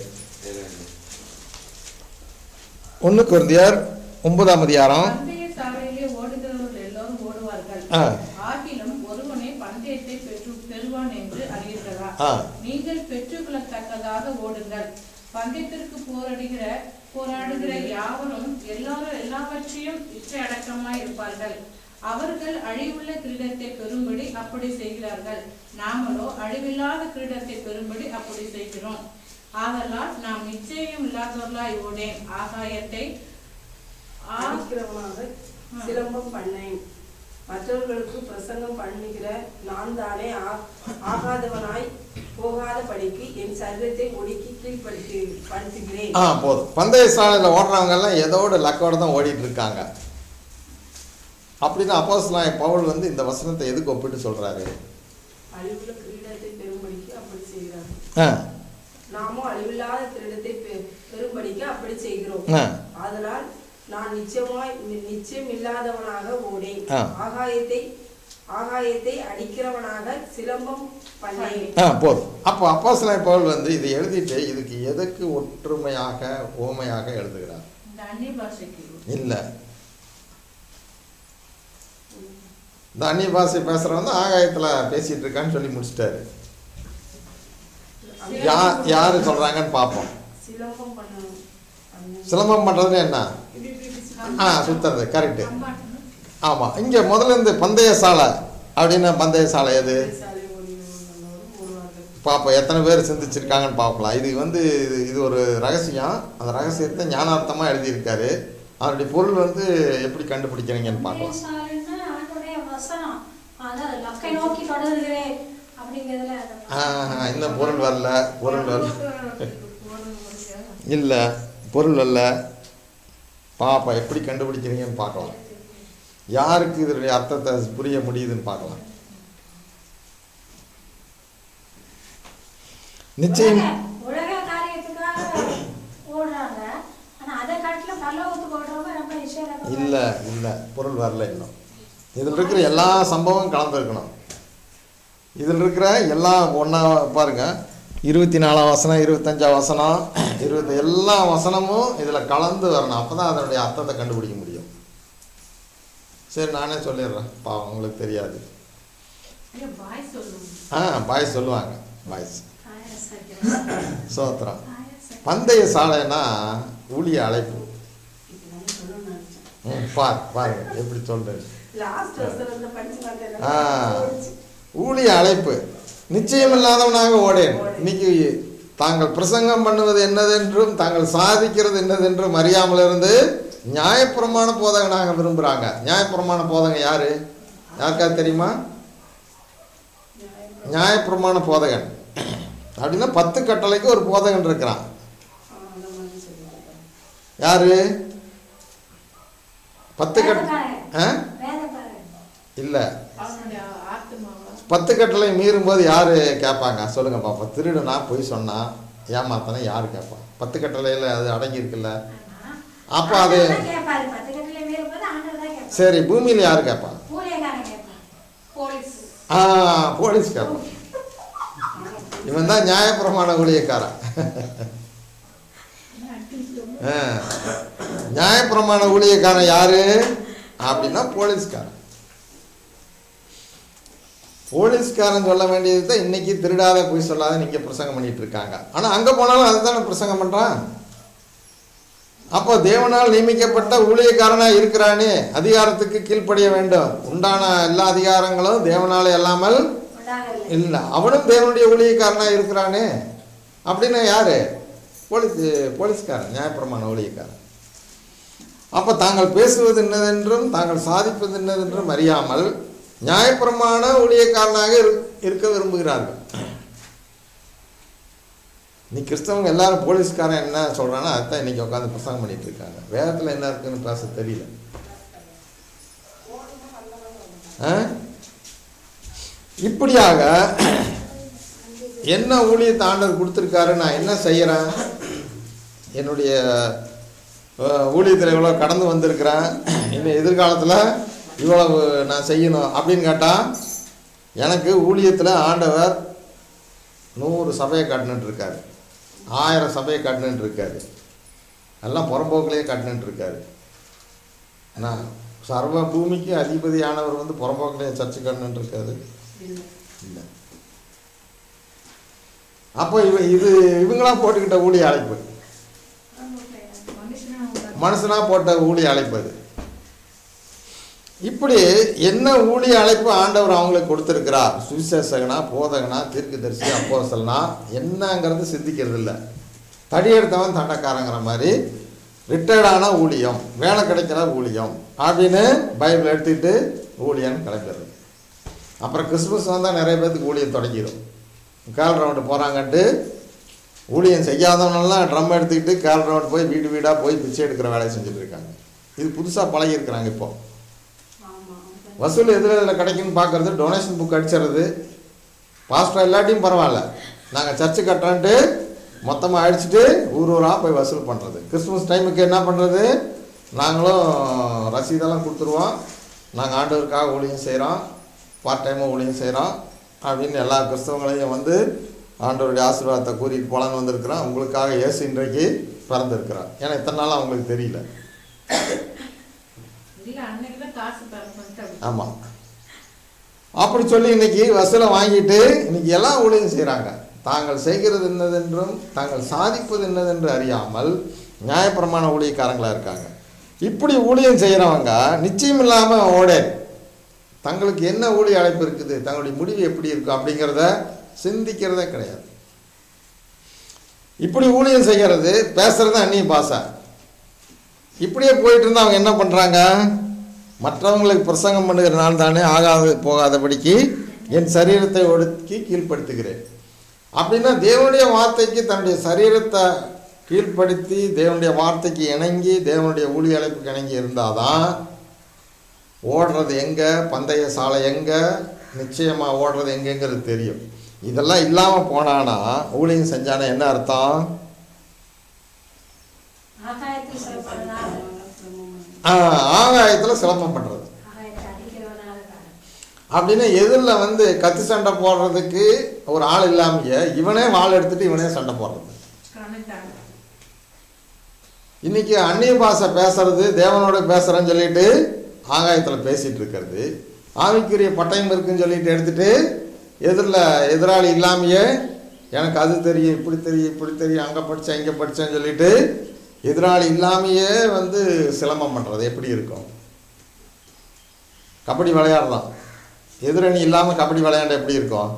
ஒன்று குருந்தியார் ஒன்பதாம் அதிகாரம் பந்தய சாலையிலே ஓடுகிறவர்கள் எல்லோரும் ஓடுவார்கள் ஆ. ஆகிலும் ஒருவனே பந்தயத்தை பெற்று பெறுவான் என்று அறியீர்களா ஆ. நீங்கள் பெற்றுக்கொள்ளத்தக்கதாக ஓடுங்கள் பந்தயத்திற்கு போராடுகிற போராடுகிற யாவரும் எல்லாரும் எல்லாவற்றையும் இச்சை அடக்கமாய் இருப்பார்கள் அவர்கள் அழிவுள்ள கிரீடத்தை பெறும்படி அப்படி செய்கிறார்கள் நாமளோ அழிவில்லாத கிரீடத்தை பெறும்படி அப்படி செய்கிறோம் ஆதலால் நாம் நிச்சயம் இல்லாதவர்களாய் ஓடேன் ஆகாயத்தை ஆ- ஆதிக்கிறவனாக சிலம்பம் பண்ணேன் மற்றவர்களுக்கு பிரசங்கம் பண்ணுகிற நான் தானே ஆ- ஆகாதவனாய் போகாதபடிக்கு என் சரீரத்தை ஒடுக்கி கீழ்ப்படுத்தி படுத்துகிறேன் ஆ போதும் பந்தய சாலையில் ஓடுறவங்க எல்லாம் ஏதோட லக்கோட தான் ஓடிட்டு இருக்காங்க அப்படின்னு அப்போஸ்தலன் பவுல் வந்து இந்த வசனத்தை எதுக்கு ஒப்பிட்டு சொல்றாரு அழிவுள்ள கிரீடத்தை பெறும்படிக்கு அப்படி செய்கிறார் ஆ நாமும் அழிவில்லாத கிரீடத்தை பெ- பெறும்படிக்கு அப்படி செய்கிறோம் ஆ அதனால் நான் நிச்சயமாய் நி- நிச்சயம் இல்லாதவனாக ஓடேன் ஆ. ஆகாயத்தை ஆகாயத்தை அடிக்கிறவனாக சிலம்பம் பண்ணேன் ஆ போதும் அப்போ அப்போஸ்தலன் பவுல் வந்து இதை எழுதிட்டு இதுக்கு எதுக்கு ஒற்றுமையாக ஓமையாக எழுதுகிறார் இந்த அந்நிய பாஷைக்கு இல்லை இந்த அந்நிய பாஷை பேசுகிறவன் தான் ஆகாயத்தில் பேசிட்டு இருக்கான்னு சொல்லி முடிச்சிட்டாரு யா யார் சொல்கிறாங்கன்னு பார்ப்போம் சிலம்பம் பண்ணணும் பண்ணேன். சிலம்பம் பண்ணுறதுன்னு என்ன இப்படி இப்படி இப்படி சுத்தி ஆ சுத்துறது கரெக்டு அம்பாட்டம் ஆமாம் இங்கே முதல்ல இந்த பந்தய சாலை அப்படின்னு பந்தய சாலை எது சாலை ஓடி வந்தவரும் ஓடுவார்கள். பார்ப்போம் எத்தனை பேர் சிந்திச்சிருக்காங்கன்னு பார்க்கலாம் இது வந்து இது இது ஒரு ரகசியம் அந்த ரகசியத்தை ஞானார்த்தமாக எழுதியிருக்காரு அதனுடைய பொருள் வந்து எப்படி கண்டுபிடிக்கிறீங்கன்னு பார்க்கலாம் சாலைன்னா ஆண்டோடைய வசனம் அதான் லக்கை நோக்கி தொடர்கிறேன் அப்படிங்கிறதுல அதை ஆஹா, இன்னும் பொருள் வரல பொருள் வரல இல்லை பொருள் வரல பாப்பா எப்படி கண்டுபிடிக்கிறீங்கன்னு பார்க்கலாம் யாருக்கு இதனுடைய அர்த்தத்தை புரிய முடியுதுன்னு பார்க்கலாம் நிச்சயம் உலக- உலக காரியத்துக்காக ஓடுறாங்க ஆனா அதை காட்டிலும் பரலோகத்துக்கு ஓடுறவங்க ரொம்ப விஷயம் இல்லை இல்லை பொருள் வரல இன்னும் இதில் இருக்கிற எல்லா சம்பவம் கலந்துருக்கணும் இதில் இருக்கிற எல்லாம் ஒன்றா பாருங்க இருபத்தி நாலாம் வசனம் இருபத்தஞ்சாம் வசனம் இருபத்தி எல்லா வசனமும் இதில் கலந்து வரணும் அப்போ தான் அதனுடைய அர்த்தத்தை கண்டுபிடிக்க முடியும் சரி நானே சொல்லிடுறேன் பாவம் உங்களுக்கு தெரியாது ஐயா பாய் சொல்லுங்க ஆ பாய் சொல்லுவாங்க பாய்ஸ் ஆயிரம் சோத்திரம் சத்தியம் பந்தய சாலைன்னா ஊழிய அழைப்பு இப்படிதான் சொல்லணும்னு நினைச்சேன். ம் பார் பாருங்க எப்படி சொல்கிறது Last வசனத்தை படிச்சு பார்த்தேன். ஆ ஊழிய அழைப்பு நிச்சயம் இல்லாதவனாக ஓடேன் இன்னைக்கு தாங்கள் பிரசங்கம் பண்ணுவது என்னதென்றும் தாங்கள் சாதிக்கிறது என்னதென்றும் அறியாமல் இருந்து நியாயப்பிரமாண போதகனாக விரும்புகிறாங்க நியாயப்பிரமாண போதகம் யாரு யாருக்காவது தெரியுமா நியாயப்பிரமாண போதகன் அப்படின்னா பத்து கட்டளைக்கு ஒரு போதகன் இருக்கிறான் ஆ, அந்த மாதிரி சொல்லுவாங்க. யாரு பத்து கட் ஆ வேதக்காரன் இல்லை அவனுடைய ஆத்மாவா பத்து கட்டளை மீறும்போது யார் கேட்பாங்க சொல்லுங்க பாப்பா திருடுனா பொய் சொன்னா ஏமாத்தனா யார் கேட்பா பத்து கட்டளையில் அது அடங்கி இருக்குல்ல ஆமா. அப்போ அது ஆண்டவர் தான் கேட்பாரு பத்து கட்டில மீறும்போது ஆண்டவர் தான் கேட்பாரு சரி பூமியில் யார் கேட்பா ஊழியக்காரன் கேட்பான் போலீஸ் ஆ போலீஸ் கேட்பான் இவன் தான் நியாயப்பிரமாண ஊழியக்காரன் ஆ. நியாயப்பிரமாண ஊழியக்காரன் யாரு அப்படின்னா போலீஸ்காரன் போலீஸ்காரன் சொல்ல வேண்டியது தான் இன்னைக்கு திருடாத போய் சொல்லாத நீங்க பிரசங்கம் பண்ணிட்டு இருக்காங்க ஆனா அங்க போனாலும் அதுதானே பிரசங்கம் பண்றான் அப்போ தேவனால் நியமிக்கப்பட்ட ஊழியக்காரனா இருக்கிறானே அதிகாரத்துக்கு கீழ்ப்படிய வேண்டும் உண்டான எல்லா அதிகாரங்களும் தேவனாலே அல்லாமல் உண்டாகவில்லை இல்லை அவனும் தேவனுடைய ஊழியக்காரனா இருக்கிறானே அப்படின்னா யாரு போலீஸ் போலீஸ்காரன் நியாயப்பிரமாண ஊழியக்காரன் அப்போ தாங்கள் பேசுவது என்னதென்றும் தாங்கள் சாதிப்பது என்னதென்றும் அறியாமல் நியாயப்பிரமாண ஊழியக்காரனாக இரு- இருக்க விரும்புகிறார்கள் நீ கிறிஸ்தவங்க எல்லாரும் போலீஸ்காரன் என்ன சொல்றானோ அதுதான் இன்னைக்கு உட்காந்து பிரசங்கம் பண்ணிட்டு இருக்காங்க வேதத்தில் என்ன இருக்குன்னு பேச தெரியல ஆ? இப்படியாக என்ன ஊழியத்தை ஆண்டவர் கொடுத்துருக்காரு நான் என்ன செய்கிறேன் என்னுடைய அஹ், ஊழியத்தில் இவ்வளோ கடந்து வந்திருக்கிறேன் இன்னும் எதிர்காலத்தில் இவ்வளவு நான் செய்யணும் அப்படின்னு கேட்டால் எனக்கு ஊழியத்தில் ஆண்டவர் நூறு சபையை காட்டுனுட்டு இருக்காரு ஆயிரம் சபையை காட்டுனுட்டு இருக்காரு எல்லாம் புறம்போக்கிலேயே காட்டுனுட்டு இருக்காரு நான் சர்வ பூமிக்கு அதிபதியானவர் வந்து புறம்போக்கிலேயே சர்ச்சு காட்டுனுட்டு இருக்காரு இல்லை அப்போ இவ இது இவங்களாம் போட்டுக்கிட்ட ஊழிய அழைப்பு மனுஷனா உண்டான மனுஷனா போட்ட ஊழிய அழைப்பு அது இப்படி என்ன ஊழிய அழைப்பு ஆண்டவர் அவங்களுக்கு கொடுத்துருக்கிறார் சுவிசேஷகனா போதகனா தீர்க்கதரிசி அப்போஸ்தலனா என்னங்கிறது சிந்திக்கிறது இல்லை தடி எடுத்தவன் தண்டக்காரங்கிற மாதிரி ரிட்டையர்டான ஊழியம் வேலை கிடைக்கிற ஊழியம் அப்படின்னு பைபிள் எடுத்துக்கிட்டு ஊழியன் கிளம்பிடுறது அப்புறம் கிறிஸ்மஸ் வந்தால் நிறைய பேர்த்துக்கு ஊழியம் தொடங்கிடும் கேல் ரவுண்டு போகிறாங்கன்ட்டு ஊழியம் செய்யாதவனெல்லாம் ட்ரம் எடுத்துக்கிட்டு கேல் ரவுண்டு போய் வீடு வீடாக போய் பிச்சை எடுக்கிற வேலையை செஞ்சுட்டு இருக்காங்க இது புதுசாக பழகியிருக்கிறாங்க இப்போ வசூல் எதில் எதில் கிடைக்குன்னு பார்க்கறது டொனேஷன் புக் அடிச்சிடுறது பாஸ்டர் இல்லாட்டியும் பரவாயில்ல நாங்கள் சர்ச்சு கட்டுறோன்ட்டு மொத்தமாக அடிச்சுட்டு ஊர் ஊராக போய் வசூல் பண்ணுறது கிறிஸ்மஸ் டைமுக்கு என்ன பண்ணுறது நாங்களும் ரசீதெல்லாம் கொடுத்துருவோம் நாங்கள் ஆண்டவருக்காக ஊழியம் செய்கிறோம் பார்ட் டைமாக ஊழியம் செய்கிறோம் அப்படின்னு எல்லா கிறிஸ்தவங்களையும் வந்து ஆண்டவருடைய ஆசீர்வாதத்தை கூட்டிகிட்டு போலான்னு வந்திருக்கிறோம் உங்களுக்காக இயேசு இன்றைக்கு பிறந்திருக்கிறார் ஏன்னா இத்தனை நாள் அவங்களுக்கு தெரியல இல்ல அன்னைக்கு தான் காசு தரப்பட்டு அப்படி ஆமாம் அப்படி சொல்லி இன்னைக்கு வசூலை வாங்கிட்டு இன்னைக்கு எல்லாம் ஊழியம் செய்கிறாங்க தாங்கள் செய்கிறது என்னதென்றும் தாங்கள் சாதிப்பது என்னதென்று அறியாமல் நியாயப்பிரமாண ஊழியக்காரங்களா இருக்காங்க இப்படி ஊழியம் செய்கிறவங்க நிச்சயம் இல்லாமல் ஓடே தங்களுக்கு என்ன ஊழிய அழைப்பு இருக்குது தங்களுடைய முடிவு எப்படி இருக்கும் அப்படிங்கிறத சிந்திக்கிறதே கிடையாது இப்படி ஊழியம் செய்கிறது பேசுறது அந்நிய பாஷை இப்படியே போயிட்டு இருந்தா அவங்க என்ன பண்ணுறாங்க மற்றவங்களுக்கு பிரசங்கம் பண்ணுகிறனால தானே ஆகாது போகாதபடிக்கு என் சரீரத்தை ஒடுக்கி கீழ்ப்படுத்துகிறேன் அப்படின்னா தேவனுடைய வார்த்தைக்கு தன்னுடைய சரீரத்தை கீழ்ப்படுத்தி தேவனுடைய வார்த்தைக்கு இணங்கி தேவனுடைய ஊழிய அழைப்புக்கு இணங்கி இருந்தாதான் ஓடுறது எங்கே பந்தய சாலை எங்கே நிச்சயமாக ஓடுறது எங்கேங்கிறது தெரியும் இதெல்லாம் இல்லாமல் போனானா ஊழியம் செஞ்சானா என்ன அர்த்தம் ஆகாயத்தில் சொல்லப்படுறதால் ஆகாயத்தில் சிலம்பம் பண்ணுறது ஆகாயத்தை அடிக்கிறவனால காரணம் அப்படின்னு எதிரில் வந்து கத்தி சண்டை போடுறதுக்கு ஒரு ஆள் இல்லாமையே இவனே வாள் எடுத்துட்டு இவனே சண்டை போடுறது கணக்காக இன்னைக்கு அந்நிய பாஷை பேசுறது தேவனோட பேசுறேன்னு சொல்லிட்டு ஆகாயத்தில் பேசிட்டு இருக்கிறது ஆவிக்குரிய பட்டயம் இருக்குன்னு சொல்லிட்டு எடுத்துட்டு எதிரில் எதிராளி இல்லாமையே எனக்கு அது தெரியும் இப்படி தெரியும் இப்படி தெரியும் அங்கே படித்தேன் இங்கே படித்தேன்னு சொல்லிட்டு எதிராளி இல்லாமையே வந்து சிலம்பம் பண்ணுறது எப்படி இருக்கும் கபடி விளையாடலாம் எதிரணி இல்லாமல் கபடி விளையாண்ட எப்படி இருக்கும்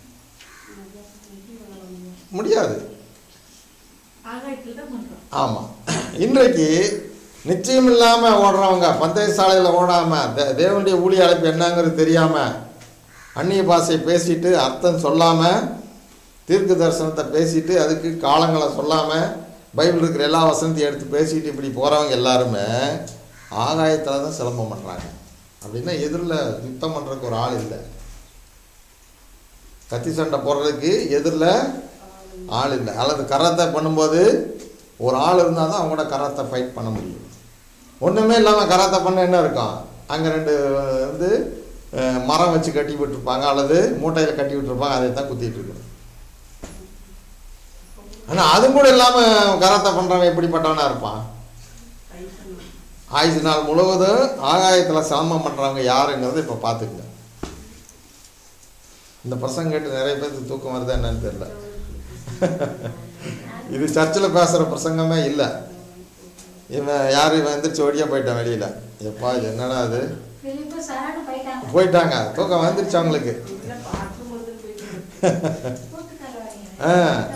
முடியாது ஆகாயத்தில் தான் பண்றோம் ஆமாம் இன்றைக்கு நிச்சயம் இல்லாமல் ஓடுறவங்க பந்தய சாலையில் ஓடாமல் தே தேவனுடைய ஊழிய அழைப்பு என்னங்கிறது தெரியாமல் அந்நிய பாஷை பேசிட்டு அர்த்தம் சொல்லாமல் தீர்க்க தரிசனத்தை பேசிட்டு அதுக்கு காலங்களை சொல்லாமல் பைபிள் இருக்கிற எல்லா வசனத்தையும் எடுத்து பேசிட்டு இப்படி போகிறவங்க எல்லாருமே ஆகாயத்தில் தான் சிலம்பம் பண்ணுறாங்க அப்படின்னா எதிரில் யுத்தம் பண்ணுறதுக்கு ஒரு ஆள் இல்லை கத்தி சண்டை போடுறதுக்கு எதிரில் ஆள் இல்லை அல்லது கராத்தே பண்ணும்போது ஒரு ஆள் இருந்தால் தான் அவங்களோட கராத்தே ஃபைட் பண்ண முடியும் ஒன்றுமே இல்லாமல் கராத்தே பண்ண என்ன இருக்கும் அங்கே ரெண்டு வந்து அஹ், மரம் வச்சு கட்டி விட்டுருப்பாங்க அல்லது மூட்டையில் கட்டி விட்டுருப்பாங்க அதை தான் குத்திட்டு இருக்கணும் ஆனால் அது கூட இல்லாமல் கராத்தே பண்ணுறவன் எப்படிப்பட்டவனா இருப்பான் ஆயுசு நாள் முழுவதும் ஆகாயத்தில் சிரமம் பண்ணுறவங்க யாருங்கிறத இப்போ பார்த்துக்குங்க இந்த பிரசங்க கேட்டு நிறைய பேருக்கு தூக்கம் வருதா என்னன்னு தெரியல இது சர்ச்சில் பேசுகிற பிரசங்கமே இல்லை இவன் யார் இவன் எந்திரிச்சு ஓடியா போயிட்டான் வெளியில் எப்பா இது என்னடா அது பிலிப்பு சரணு போயிட்டாங்க போயிட்டாங்க தூக்கம் வந்துருச்சு அவங்களுக்கு இல்ல பார்க்கும்போது போயிட்டு கூட்டுக்கார ஆ. வரீங்க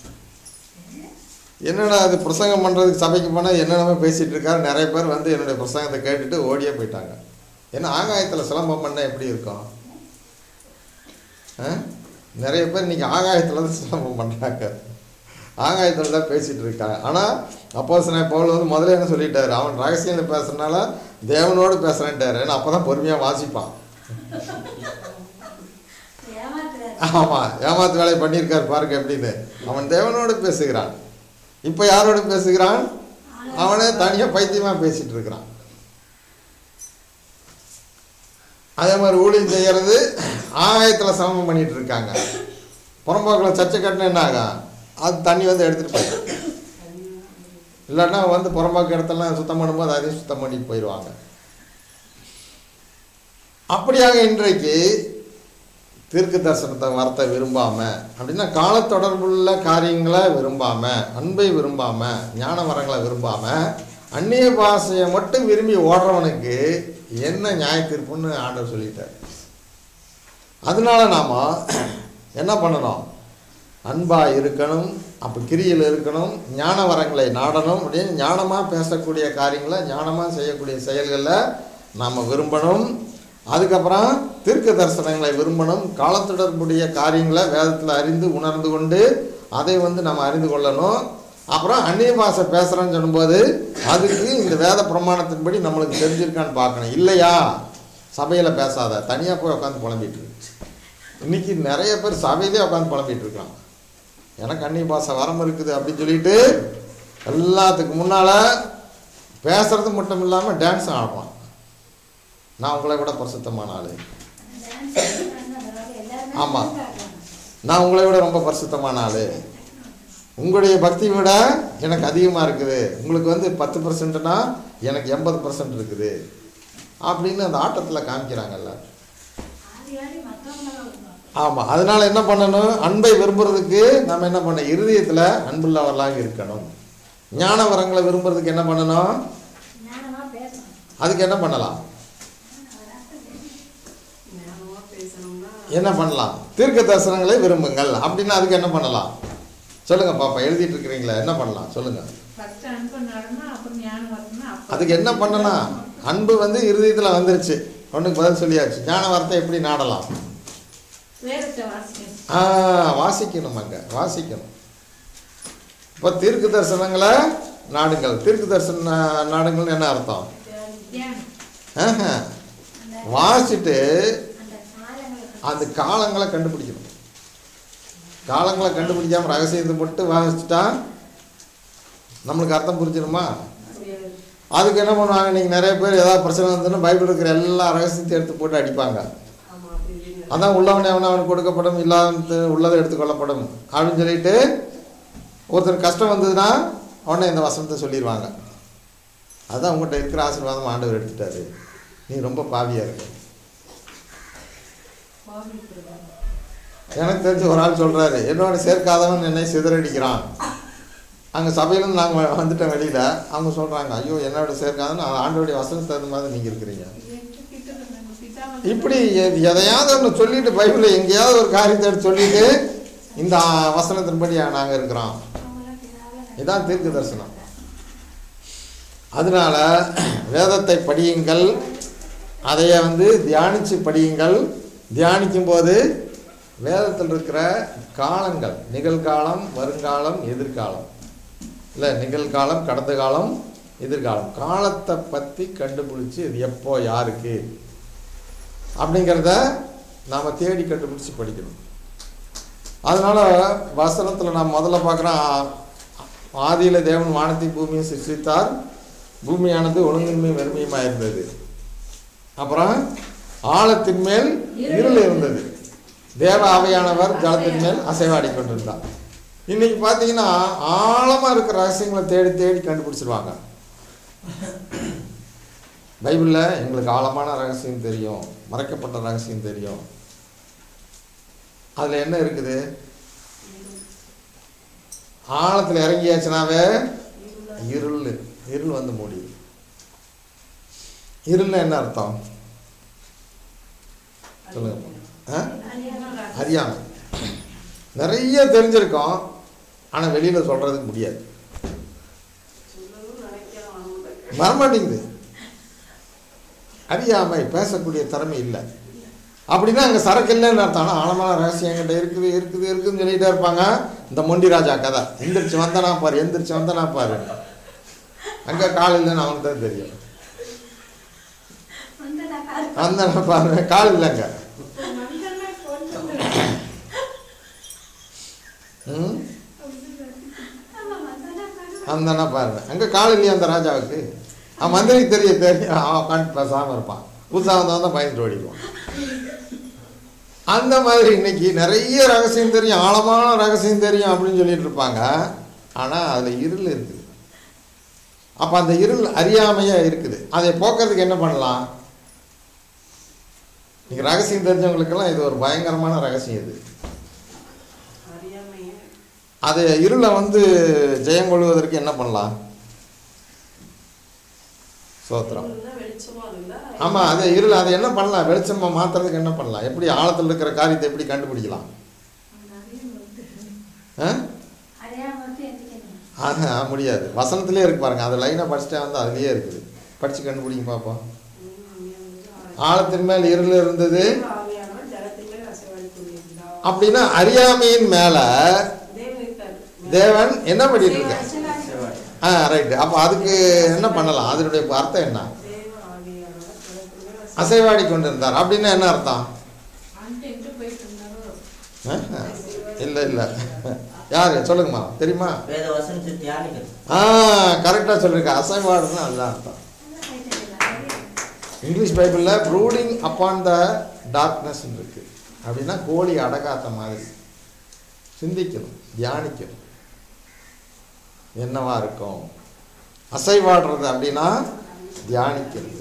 என்னடா அது பிரசங்கம் பண்ணுறதுக்கு சபைக்கு போனால் என்னென்னமோ பேசிகிட்டு இருக்காரு நிறைய பேர் வந்து என்னுடைய பிரசங்கத்தை கேட்டுட்டு ஓடியே போயிட்டாங்க ஏன்னா ஆகாயத்தில் சிலம்பம் பண்ணால் எப்படி இருக்கும் ஆ? நிறைய பேர் இன்னைக்கு ஆகாயத்தில் தான் சிலம்பம் பண்ணுறாங்க ஆகாயத்தில் தான் பேசிகிட்டு இருக்காங்க ஆனால் அப்போ பவுல் வந்து முதல்ல என்ன சொல்லிட்டாரு அவன் ரகசியம் பேசுறதுனால தேவனோடு பேசுகிறேன்ட்டாரு ஏன்னா அப்போ தான் பொறுமையாக வாசிப்பான் ஏமாத்துறாரு ஆமாம் ஏமாத்து வேலையை பண்ணியிருக்காரு பாருங்க எப்படின்னு அவன் தேவனோடு பேசுகிறான் இப்போ யாரோடு பேசுகிறான் அவனே தனியாக பைத்தியமாக பேசிட்டு இருக்கிறான் அதே மாதிரி ஊழியம் செய்கிறது ஆகாயத்தில் சமம் பண்ணிட்டு இருக்காங்க புறம்போக்கில் சர்ச்சை கட்டின என்ன ஆகும் அது தண்ணி வந்து எடுத்துகிட்டு போயிடும் இல்லைன்னா வந்து புறம்போக்கு இடத்தெல்லாம் சுத்தம் பண்ணும்போது அதையும் சுத்தம் பண்ணிட்டு போயிடுவாங்க அப்படியாக இன்றைக்கு தீர்க்க தரிசனத்தை வரத்தை விரும்பாம அப்படின்னா காலத்தொடர்புள்ள காரியங்களை விரும்பாம அன்பை விரும்பாம ஞான வரங்களை விரும்பாம அந்நிய பாஷையை மட்டும் விரும்பி ஓடுறவனுக்கு என்ன நியாய தீர்ப்புன்னு ஆண்டவர் சொல்லிட்டார் அதனால நாம என்ன பண்ணணும் அன்பா இருக்கணும் அப்போ கிரியில் இருக்கணும் ஞான வரங்களை நாடணும் அப்படின்னு ஞானமாக பேசக்கூடிய காரியங்களை ஞானமாக செய்யக்கூடிய செயல்களில் நாம் விரும்பணும் அதுக்கப்புறம் தீர்க்க தரிசனங்களை விரும்பணும் காலத்தொடர்புடைய காரியங்களை வேதத்தில் அறிந்து உணர்ந்து கொண்டு அதை வந்து நம்ம அறிந்து கொள்ளணும் அப்புறம் அந்நிய பாஷை பேசுகிறேன்னு சொல்லும்போது அதுக்கு இந்த வேத பிரமாணத்தின்படி நம்மளுக்கு தெரிஞ்சிருக்கான்னு பார்க்கணும் இல்லையா சபையில் பேசாத தனியாக போய் உட்காந்து புலம்பிட்டு இரு. இன்னைக்கு நிறைய பேர் சபையிலே உட்காந்து புலம்பிட்டு இருக்காங்க எனக்கு அந்நிய பாஷை வரம் இருக்குது அப்படின்னு சொல்லிட்டு எல்லாத்துக்கு முன்னால் பேசுறது மட்டும் இல்லாமல் டான்ஸ் ஆடுவான் நான் உங்களை விட பரிசுத்தமான ஆளு ஆமா. நான் உங்களை விட ரொம்ப பரிசுத்தமான ஆளு உங்களுடைய பக்தி விட எனக்கு அதிகமாக இருக்குது உங்களுக்கு வந்து பத்து பர்சன்ட்னா எனக்கு எண்பது பர்சன்ட் இருக்குது அப்படின்னு அந்த ஆட்டத்தில் காமிக்கிறாங்கல்ல ஆதி ஆதி மற்றவங்கள ஆமாம் அதனால் என்ன பண்ணணும் அன்பை விரும்புறதுக்கு நம்ம என்ன பண்ண இருதயத்தில் அன்புள்ளவர்களாக இருக்கணும் ஞான வரங்களை விரும்புறதுக்கு என்ன பண்ணணும் ஞானமா பேசணும் அதுக்கு என்ன பண்ணலாம் ஞானமா பேசணும்னா என்ன பண்ணலாம் தீர்க்க தரிசனங்களை விரும்புங்கள் அப்படின்னா அதுக்கு என்ன பண்ணலாம் சொல்லுங்க பாப்பா எழுதிட்டு இருக்கிறீங்களா என்ன பண்ணலாம் சொல்லுங்க ஃபர்ஸ்ட் அன்பு நடனா அப்புறம் ஞானம் வரணும்னா அப்ப அதுக்கு என்ன பண்ணணும் அன்பு வந்து இருதயத்தில் வந்துருச்சு ஒன்றுக்கு பதில் சொல்லியாச்சு ஞான வார்த்தை எப்படி நாடலாம் வேதத்தை வாசிக்கணும் ஆ வாசிக்கணும் அங்கே வாசிக்கணும் இப்போ தீர்க்க தரிசனங்களை நாடுங்கள் தீர்க்க தரிசன நாடுங்கள்னு என்ன அர்த்தம் தியானம் ஆஹா. வாசிட்டு அந்த காலங்களுக்கு அந்த காலங்களை கண்டுபிடிக்கணும் காலங்களை கண்டுபிடிக்காம ரகசியத்தை மட்டும் வாசிச்சுட்டா நம்மளுக்கு அர்த்தம் புரிஞ்சிடுமா முடியாது அதுக்கு என்ன பண்ணுவாங்க நீங்கள் நிறைய பேர் ஏதாவது பிரச்சனை வந்துன்னா பைபிள் இருக்கிற எல்லா ரகசியத்தையும் எடுத்து போட்டு அடிப்பாங்க ஆமா அப்படி இப்படின்னு அதான் உள்ளவனே அவனை அவனுக்கு கொடுக்கப்படும் இல்லாத உள்ளதை எடுத்துக்கொள்ளப்படும் அப்படின்னு சொல்லிட்டு ஒருத்தர் கஷ்டம் வந்ததுன்னா உடனே இந்த வசனத்தை சொல்லிடுவாங்க அதான் உங்கள்கிட்ட இருக்கிற ஆசீர்வாதம் ஆண்டவர் எடுத்துட்டாரு நீ ரொம்ப பாவியா இருக்க எனக்கு தெரிஞ்ச ஒரு ஆள் சொல்றாரு என்னோட சேர்க்காதவன் என்னை சிதறடிக்கிறான் அங்கே சபையிலேருந்து நாங்கள் வந்துட்டோம் வெளியில் அவங்க சொல்கிறாங்க ஐயோ என்னோட சேர்க்காதன்னு ஆண்டோடைய வசனத்துக்கு தகுந்த மாதிரி நீங்கள் இருக்கிறீங்க இப்படி எ- எதையாவது ஒன்று சொல்லிட்டு பைபிளில் எங்கேயாவது ஒரு காரியத்தை எடுத்து சொல்லிட்டு இந்த வசனத்தின்படி நாங்கள் இருக்கிறோம் அவங்களாம் பிதாவில் இதான் தீர்க்க தரிசனம் அதனால வேதத்தை படியுங்கள் அதைய வந்து தியானித்து படியுங்கள் தியானிக்கும் போது வேதத்தில் இருக்கிற காலங்கள் நிகழ்காலம் வருங்காலம் எதிர்காலம் இல்லை நிகழ்காலம் கடந்த காலம் எதிர்காலம் காலத்தை பற்றி கண்டுபிடிச்சி இது எப்போ யாருக்கு அப்படிங்கிறத நாம் தேடி கண்டுபிடிச்சி படிக்கணும் அதனால் வசனத்தில் நான் முதல்ல பார்க்குறேன் ஆதியில் தேவன் வானத்தை பூமியை சிருஷ்டித்தார் பூமியானது ஒழுங்கின்மையும் வெறுமையுமாக இருந்தது அப்புறம் ஆழத்தின் மேல் இருள் இருந்தது தேவ ஆவையானவர் ஜலத்தின் மேல் அசைவாடி கொண்டிருந்தார் இன்னைக்கு பார்த்தீங்கன்னா ஆழமாக இருக்கிற ரகசியங்களை தேடி தேடி கண்டுபிடிச்சிருவாங்க பைபிளில் எங்களுக்கு ஆழமான ரகசியம் தெரியும் மறைக்கப்பட்ட ரகசியம் தெரியும் அதில் என்ன இருக்குது ஆழத்தில் இறங்கியாச்சுனாவே இருள் இருள் வந்து மூடிடும் இருள்னா என்ன அர்த்தம் சொல்லுங்க ஆ அறியாமை நிறைய தெரிஞ்சிருக்கோம் ஆனால் வெளியில் சொல்கிறதுக்கு முடியாது வரமாட்டேங்குது அறியாமை பேசக்கூடிய திறமை இல்லை அப்படின்னா அங்கே சரக்கு இல்லைன்னு அர்த்தம் ஆனால் ஆழமான ரகசியம் என்கிட்ட இருக்குது இருக்குது இருக்குதுன்னு சொல்லிகிட்டே இருப்பாங்க இந்த மொண்டி ராஜா கதை எந்திரிச்சு வந்தனா பாரு எந்திரிச்சு வந்தனா பாரு அங்கே கால் இல்லைன்னு அவனுக்கு தான் தெரியும் வந்து நான் கால் வந்தனா பாரு கால் இல்லைங்க ம் ஆமா வந்தனா கால் வந்தனா பாருங்க அங்கே கால் இல்லையா அந்த ராஜாவுக்கு அவன் மந்திரிக்கு தெரிய தெரியும் அவன் உட்காந்து பேசாமல் இருப்பான் புதுசாக வந்தவன் தான் பயந்துட்டு ஓடிடுவான் அந்த மாதிரி இன்னைக்கு நிறைய ரகசியம் தெரியும் ஆழமான ரகசியம் தெரியும் அப்படின்னு சொல்லிட்டு இருப்பாங்க ஆனால் அதில் இருள் இருக்குது அப்போ அந்த இருள் அறியாமையாக இருக்குது அதை போக்குறதுக்கு என்ன பண்ணலாம் இன்னைக்கு ரகசியம் தெரிஞ்சவங்களுக்கெல்லாம் இது ஒரு பயங்கரமான ரகசியம் இது அறியாமையே அது இருளை வந்து ஜெயம் கொள்வதற்கு என்ன பண்ணலாம் சோத்திரம் இருள்னா வெளிச்சமா இருந்தா ஆமாம் அது இருள் அதை என்ன பண்ணலாம் வெளிச்சமாக மாற்றுறதுக்கு என்ன பண்ணலாம் எப்படி ஆழத்தில் இருக்கிற காரியத்தை எப்படி கண்டுபிடிக்கலாம் ஆ அறியாம வந்து எந்திக்கணும் ஆஹா, முடியாது வசனத்திலே இருக்கு பாருங்க அது லைனாக படிச்சுட்டே வந்து அதுலேயே இருக்குது படித்து கண்டுபிடிங்க பார்ப்போம் ஆழத்தின் மேல் இருள் இருந்தது ஆவியானவர் ஜலத்தின் மேல் அசைவாடி கொண்டிருந்தார் அப்படின்னா அறியாமையின் மேலே தேவன் இருக்கார் தேவன் என்ன பண்ணிட்டு இருக்கார் ஆ ரைட்டு அப்போ அதுக்கு என்ன பண்ணலாம் அதனுடைய அர்த்தம் என்ன தேவ ஆவியானவர் ஜலத்தின் மேல் அசை- அசைவாடி கொண்டிருந்தார் அப்படின்னா என்ன அர்த்தம் அந்த எங்க போயிட்டு இருந்தாரோ ஆஹா. இல்லை இல்லை யார் சொல்லுங்கம்மா தெரியுமா வேத வசனத்தை தியானிக்கிறது ஆ கரெக்டாக சொல்லியிருக்க அசைவாடுன்னு அதுதான் அர்த்தம் இங்கிலீஷ் பைபிளில் ப்ரூடிங் அப்பான் த டார்க்னஸ் இருக்கு அப்படின்னா கோழி அடகாத்த மாதிரி சிந்திக்கணும் தியானிக்கணும் என்னவா இருக்கும் அசைவாடுறது அப்படின்னா தியானிக்கிறது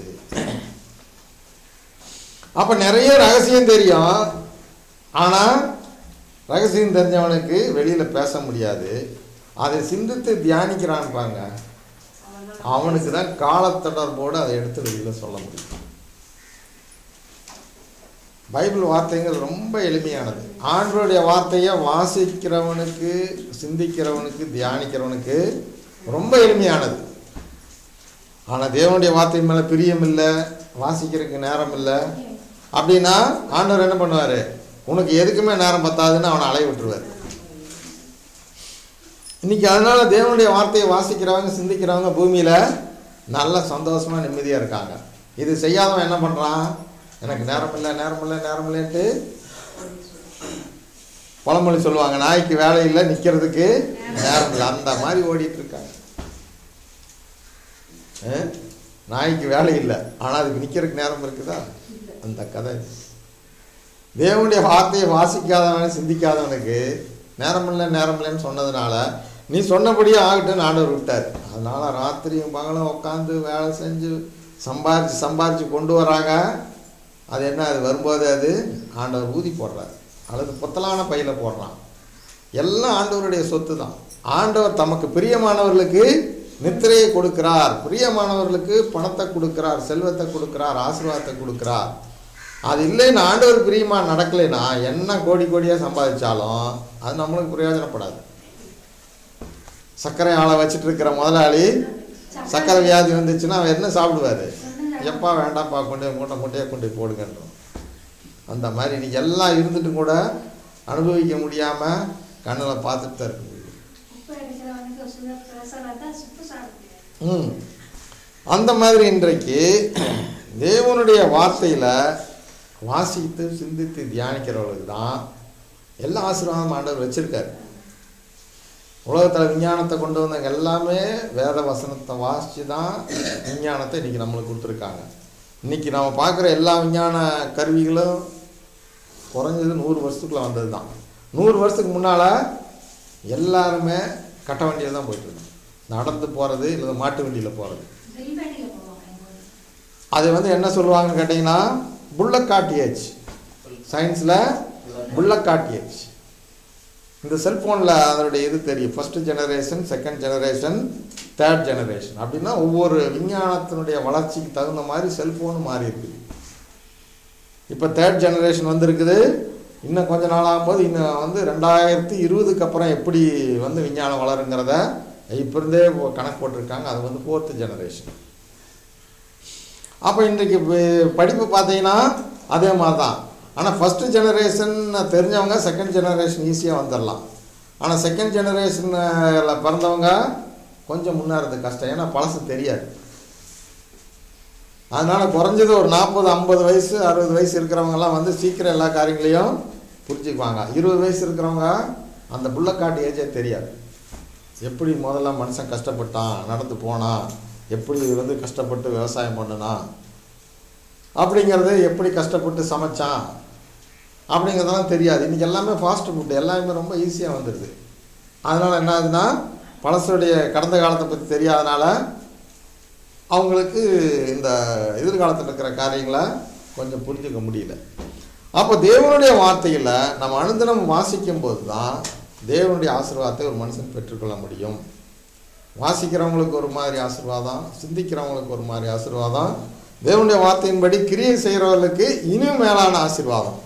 அப்போ நிறைய ரகசியம் தெரியும் ஆனால் ரகசியம் தெரிஞ்சவனுக்கு வெளியில் பேச முடியாது அதை சிந்தித்து தியானிக்கிறான்னு பாருங்க அவனுக்கு தான் காலத்தொடர்போடு அதை எடுத்து வெளியில் சொல்ல முடியும் பைபிள் வார்த்தைகள் ரொம்ப எளிமையானது ஆண்டவருடைய வார்த்தையை வாசிக்கிறவனுக்கு சிந்திக்கிறவனுக்கு தியானிக்கிறவனுக்கு ரொம்ப எளிமையானது ஆனால் தேவனுடைய வார்த்தையின் மேலே பிரியம் இல்லை வாசிக்கிறதுக்கு நேரம் இல்லை அப்படின்னா ஆண்டவர் என்ன பண்ணுவார் உனக்கு எதுக்குமே நேரம் பத்தாதுன்னு அவனை அலைய விட்டுருவார் இன்னைக்கு அதனால தேவனுடைய வார்த்தையை வாசிக்கிறவங்க சிந்திக்கிறவங்க பூமியில் நல்ல சந்தோஷமாக நிம்மதியாக இருக்காங்க இது செய்யாதவன் என்ன பண்ணுறான் எனக்கு நேரம் இல்லை நேரம் இல்லை நேரம் இல்லைன்ட்டு பழமொழி சொல்லுவாங்க நாய்க்கு வேலை இல்லை நிற்கிறதுக்கு நேரம் இல்லை அந்த மாதிரி ஓடிட்டு இருக்காங்க ஆ? நாய்க்கு வேலை இல்லை ஆனால் அதுக்கு நிற்கிறதுக்கு நேரம் இருக்குதா அந்த கதை தேவனுடைய வார்த்தையை வாசிக்காதவன் சிந்திக்காதவனுக்கு நேரம் இல்லை நேரம் இல்லைன்னு சொன்னதுனால நீ சொன்னபடியே ஆகட்டும்னு ஆண்டவர் விட்டார் அதனால ராத்திரியும் பகலும் உட்காந்து வேலை செஞ்சு சம்பாரிச்சு சம்பாரிச்சு கொண்டு வராங்க அது என்ன அது வரும்போது அது ஆண்டவர் ஊதி போடுறார் அல்லது புத்தலான பையில போடுறான் எல்லாம் ஆண்டவருடைய சொத்து தான் ஆண்டவர் தமக்கு பிரியமானவர்களுக்கு நித்திரையை கொடுக்கிறார் பிரியமானவர்களுக்கு பணத்தை கொடுக்கிறார் செல்வத்தை கொடுக்கிறார் ஆசீர்வாதத்தை கொடுக்கிறார் அது இல்லைன்னு ஆண்டவர் பிரியமா நடக்கலைன்னா என்ன கோடி கோடியாக சம்பாதிச்சாலும் அது நம்மளுக்கு பிரயோஜனப்படாது சர்க்கரை ஆளை வச்சுட்டு இருக்கிற முதலாளி சர்க்கரை வியாதி வந்துச்சுன்னா அவன் என்ன சாப்பிடுவாரு எப்பா வேண்டாம்ப்பா கொண்டு போய் மூட்டை மூட்டையாக கொண்டு போய் போடுங்கன்றோம் அந்த மாதிரி நீ எல்லாம் இருந்துட்டு கூட அனுபவிக்க முடியாமல் கண்ணில் பார்த்துட்டு தான் இருக்க முடியும் உப்பு அடிக்கிறவனுக்கு சுகர் ப்ரெஷர் தான் சுப்பு சாப்பிட முடியாது ம் அந்த மாதிரி இன்றைக்கு தேவனுடைய வார்த்தையில் வாசித்து சிந்தித்து தியானிக்கிறவர்களுக்கு தான் எல்லா ஆசீர்வாதம் ஆண்டவர் வச்சிருக்காரு உலகத்தில் விஞ்ஞானத்தை கொண்டு வந்தவங்க எல்லாமே வேத வசனத்தை வாசித்து தான் விஞ்ஞானத்தை இன்றைக்கி நம்மளுக்கு கொடுத்துருக்காங்க இன்றைக்கி நம்ம பார்க்குற எல்லா விஞ்ஞான கருவிகளும் குறைஞ்சது நூறு வருஷத்துக்குள்ள வந்தது தான் நூறு வருஷத்துக்கு முன்னால் எல்லாருமே கட்ட வண்டியில் தான் போயிட்டு இருந்தாங்க நடந்து போகிறது இல்லை மாட்டு வண்டியில் போகிறது வில்வெளியில் போவாங்க எங்க ஊர்ல. அது வந்து என்ன சொல்லுவாங்கன்னு கேட்டிங்கன்னா புல்லக் காட்டியாச்சு சயின்ஸில் புல்லக் காட்டியாச்சு இந்த செல்ஃபோனில் அதனுடைய இது தெரியும் first generation second generation third generation அப்படின்னா ஒவ்வொரு விஞ்ஞானத்தினுடைய வளர்ச்சிக்கு தகுந்த மாதிரி செல்ஃபோனும் மாறி இருக்குது இப்போ தேர்ட் ஜெனரேஷன் வந்திருக்குது இன்னும் கொஞ்ச நாள் ஆகும்போது இன்னும் வந்து ரெண்டாயிரத்தி இருபதுக்கு அப்புறம் எப்படி வந்து விஞ்ஞானம் வளருங்கிறத இப்போ இருந்தே கணக்கு போட்டிருக்காங்க அது வந்து ஃபோர்த்து ஜெனரேஷன் அப்போ இன்றைக்கு ப- படிப்பு பார்த்தீங்கன்னா அதே மாதிரி தான் ஆனால் ஃபஸ்ட்டு ஜெனரேஷன் தெரிஞ்சவங்க செகண்ட் ஜெனரேஷன் ஈஸியாக வந்துடலாம் ஆனால் செகண்ட் ஜெனரேஷனில் பிறந்தவங்க கொஞ்சம் முன்னேறது கஷ்டம் ஏன்னா பழசு தெரியாது அதனால் குறைஞ்சது ஒரு நாற்பது ஐம்பது வயசு அறுபது வயசு இருக்கிறவங்கலாம் வந்து சீக்கிரம் எல்லா காரியங்களையும் புரிஞ்சுக்குவாங்க இருபது வயசு இருக்கிறவங்க அந்த புள்ளக்காட்டு ஏஜே தெரியாது எப்படி முதல்ல மனுஷன் கஷ்டப்பட்டான் நடந்து போனான் எப்படி வந்து கஷ்டப்பட்டு விவசாயம் பண்ணினான் அப்படிங்கிறது எப்படி கஷ்டப்பட்டு சமைச்சான் அப்படிங்கிறதெல்லாம் தெரியாது இன்றைக்கி எல்லாமே ஃபாஸ்ட் ஃபுட் எல்லாமே ரொம்ப ஈஸியாக வந்துடுது அதனால் என்ன ஆகுதுன்னா பழசுடைய கடந்த காலத்தை பற்றி தெரியாதனால அவங்களுக்கு இந்த எதிர்காலத்தில் இருக்கிற காரியங்களை கொஞ்சம் புரிஞ்சுக்க முடியல அப்போ தேவனுடைய வார்த்தையில் நம்ம அனுதினம் வாசிக்கும் போது தான் தேவனுடைய ஆசீர்வாதத்தை ஒரு மனுஷன் பெற்றுக்கொள்ள முடியும் வாசிக்கிறவங்களுக்கு ஒரு மாதிரி ஆசீர்வாதம் சிந்திக்கிறவங்களுக்கு ஒரு மாதிரி ஆசீர்வாதம் தேவனுடைய வார்த்தையின்படி கிரியை செய்கிறவர்களுக்கு இனியும் மேலான ஆசீர்வாதம்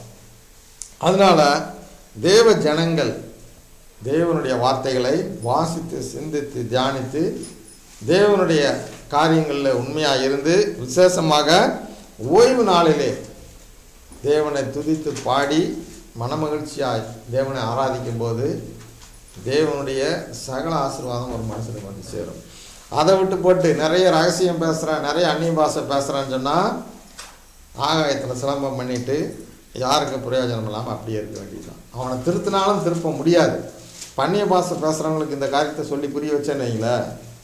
அதனால தேவ ஜனங்கள் தேவனுடைய வார்த்தைகளை வாசித்து சிந்தித்து தியானித்து தேவனுடைய காரியங்களில் உண்மையாக இருந்து விசேஷமாக ஓய்வு நாளிலே தேவனை துதித்து பாடி மனமகிழ்ச்சியாய் தேவனை ஆராதிக்கும் போது தேவனுடைய சகல ஆசீர்வாதம் ஒரு மனுஷனுக்கு வந்து சேரும் அதை விட்டு போட்டு நிறைய ரகசியம் பேசுகிறேன் நிறைய அந்நிய பாஷை பேசுகிறேன்னு சொன்னால் ஆகாயத்தில் சிலம்பம் பண்ணிட்டு யாருக்கு பிரயோஜனம் இல்லாமல் அப்படியே இருக்க வேண்டியதுதான் அவனை திருத்தினாலும் திருப்ப முடியாது பன்னிய பாஷை பேசுகிறவங்களுக்கு இந்த காரியத்தை சொல்லி புரிய வச்சேன்னு வைங்களேன்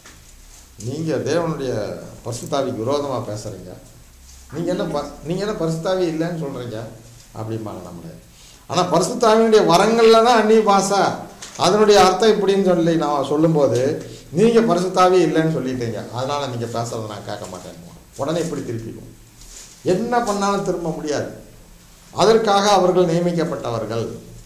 நீங்கள் தேவனுடைய பரிசுத்தாவிக்கு விரோதமாக பேசுகிறீங்க நீங்கள் என்ன ப நீங்கள் என்ன பரிசுத்தாவி இல்லைன்னு சொல்கிறீங்க அப்படிம்பாங்க நம்மளே ஆனால் பரிசுத்தாவினுடைய வரங்களில் தான் அந்நிய பாஷை அதனுடைய அர்த்தம் இப்படின்னு சொல்லி நான் சொல்லும்போது நீங்கள் பரிசுத்தாவே இல்லைன்னு சொல்லிட்டீங்க அதனால் நீங்கள் பேசுறதை நான் கேட்க மாட்டேன் உடனே இப்படி திருப்பிக்கும் என்ன பண்ணாலும் திரும்ப முடியாது அதற்காக அவர்கள் நியமிக்கப்பட்டவர்கள்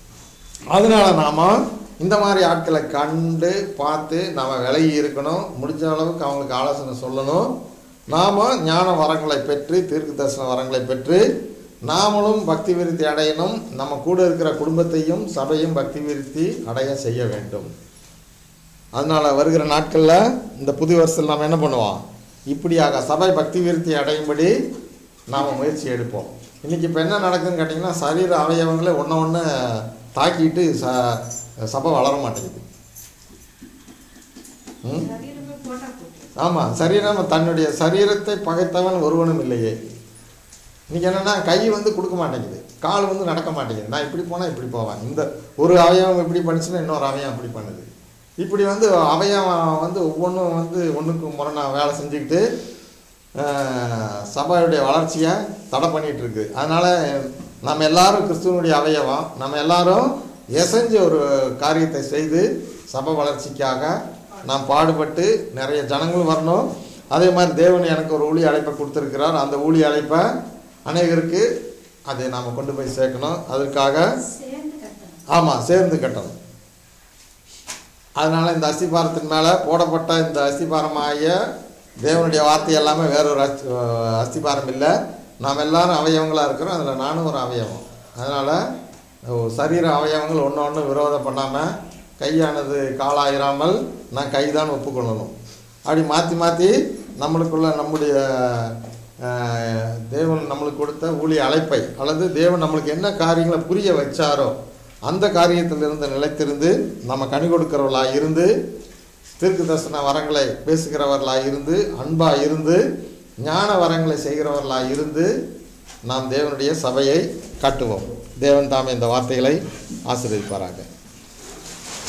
அதனால நாம இந்த மாதிரி ஆட்களை கண்டு பார்த்து நாம விலகி இருக்கணும் முடிஞ்ச அளவுக்கு அவங்களுக்கு ஆலோசனை சொல்லணும் நாம ஞான வரங்களை பெற்று தீர்க்க தரிசன வரங்களை பெற்று நாமளும் பக்தி விருத்தி அடையணும் நம்ம கூட இருக்கிற குடும்பத்தையும் சபையும் பக்தி விருத்தி அடைய செய்ய வேண்டும் அதனால வருகிற நாட்களில் இந்த புது வருஷத்தில் நாம் என்ன பண்ணுவோம் இப்படியாக சபை பக்தி விருத்தி அடையும்படி நாம் முயற்சி எடுப்போம் இன்னைக்கு இப்போ என்ன நடக்குதுன்னு கேட்டிங்கன்னா சரீர அவயவங்களை ஒன்று ஒன்று தாக்கிட்டு ச சபை வளர மாட்டேங்குது ம் சரீரமே போட்டா போட்டு ஆமாம் சரீரம் தன்னுடைய சரீரத்தை பகைத்தவன் ஒருவனும் இல்லையே இன்னைக்கு என்னன்னா கை வந்து கொடுக்க மாட்டேங்குது கால் வந்து நடக்க மாட்டேங்குது நான் இப்படி போனால் இப்படி போவேன் இந்த ஒரு அவயவம் இப்படி பண்ணுச்சுன்னா இன்னொரு அவயவம் இப்படி பண்ணுது இப்படி வந்து அவயவம் வந்து ஒவ்வொன்றும் வந்து ஒன்றுக்கு முரணா வேலை செஞ்சுக்கிட்டு ஆஹ், சபையுடைய வளர்ச்சியை தடை பண்ணிட்டு இருக்கு அதனால நம்ம எல்லாரும் கிறிஸ்துவனுடைய அவயவம் நம்ம எல்லாரும் எசைஞ்ச ஒரு காரியத்தை செய்து சபை வளர்ச்சிக்காக நாம் பாடுபட்டு நிறைய ஜனங்கள் வரணும் அதே மாதிரி தேவன் எனக்கு ஒரு ஊழிய அழைப்பை கொடுத்துருக்கிறார் அந்த ஊழிய அழைப்பை அநேகருக்கு அதை நாம் கொண்டு போய் சேர்க்கணும் அதற்காக சேர்ந்து கட்டணும் ஆமாம் சேர்ந்து கட்டணும் அதனால் இந்த அஸ்திபாரத்தின் மேலே போடப்பட்ட இந்த அஸ்திபாரமாகிய தேவனுடைய வார்த்தை எல்லாமே வேறொரு அஸ்தி அஸ்திபாரம் இல்லை நாம் எல்லாரும் அவயவங்களாக இருக்கிறோம் அதில் நானும் ஒரு அவயவம் அதனால் சரீர அவயவங்கள் ஒன்று ஒன்று விரோதம் பண்ணாமல் கையானது காலாயிராமல் நான் கைதான் ஒப்புக்கொள்ளணும் அப்படி மாற்றி மாற்றி நம்மளுக்குள்ள நம்முடைய அஹ், தேவன் நம்மளுக்கு கொடுத்த ஊழிய அழைப்பை அல்லது தேவன் நம்மளுக்கு என்ன காரியங்களை புரிய வச்சாரோ அந்த காரியத்திலிருந்து நிலைத்திருந்து நம்ம கனி கொடுக்கிறவர்களாக இருந்து தீர்க்க தரிசன வரங்களை பேசுகிறவர்களாக இருந்து அன்பாக இருந்து ஞான வரங்களை செய்கிறவர்களாக இருந்து நாம் தேவனுடைய சபையை காட்டுவோம் தேவன் தாமே இந்த வார்த்தைகளை ஆசீர்வதிப்பாராக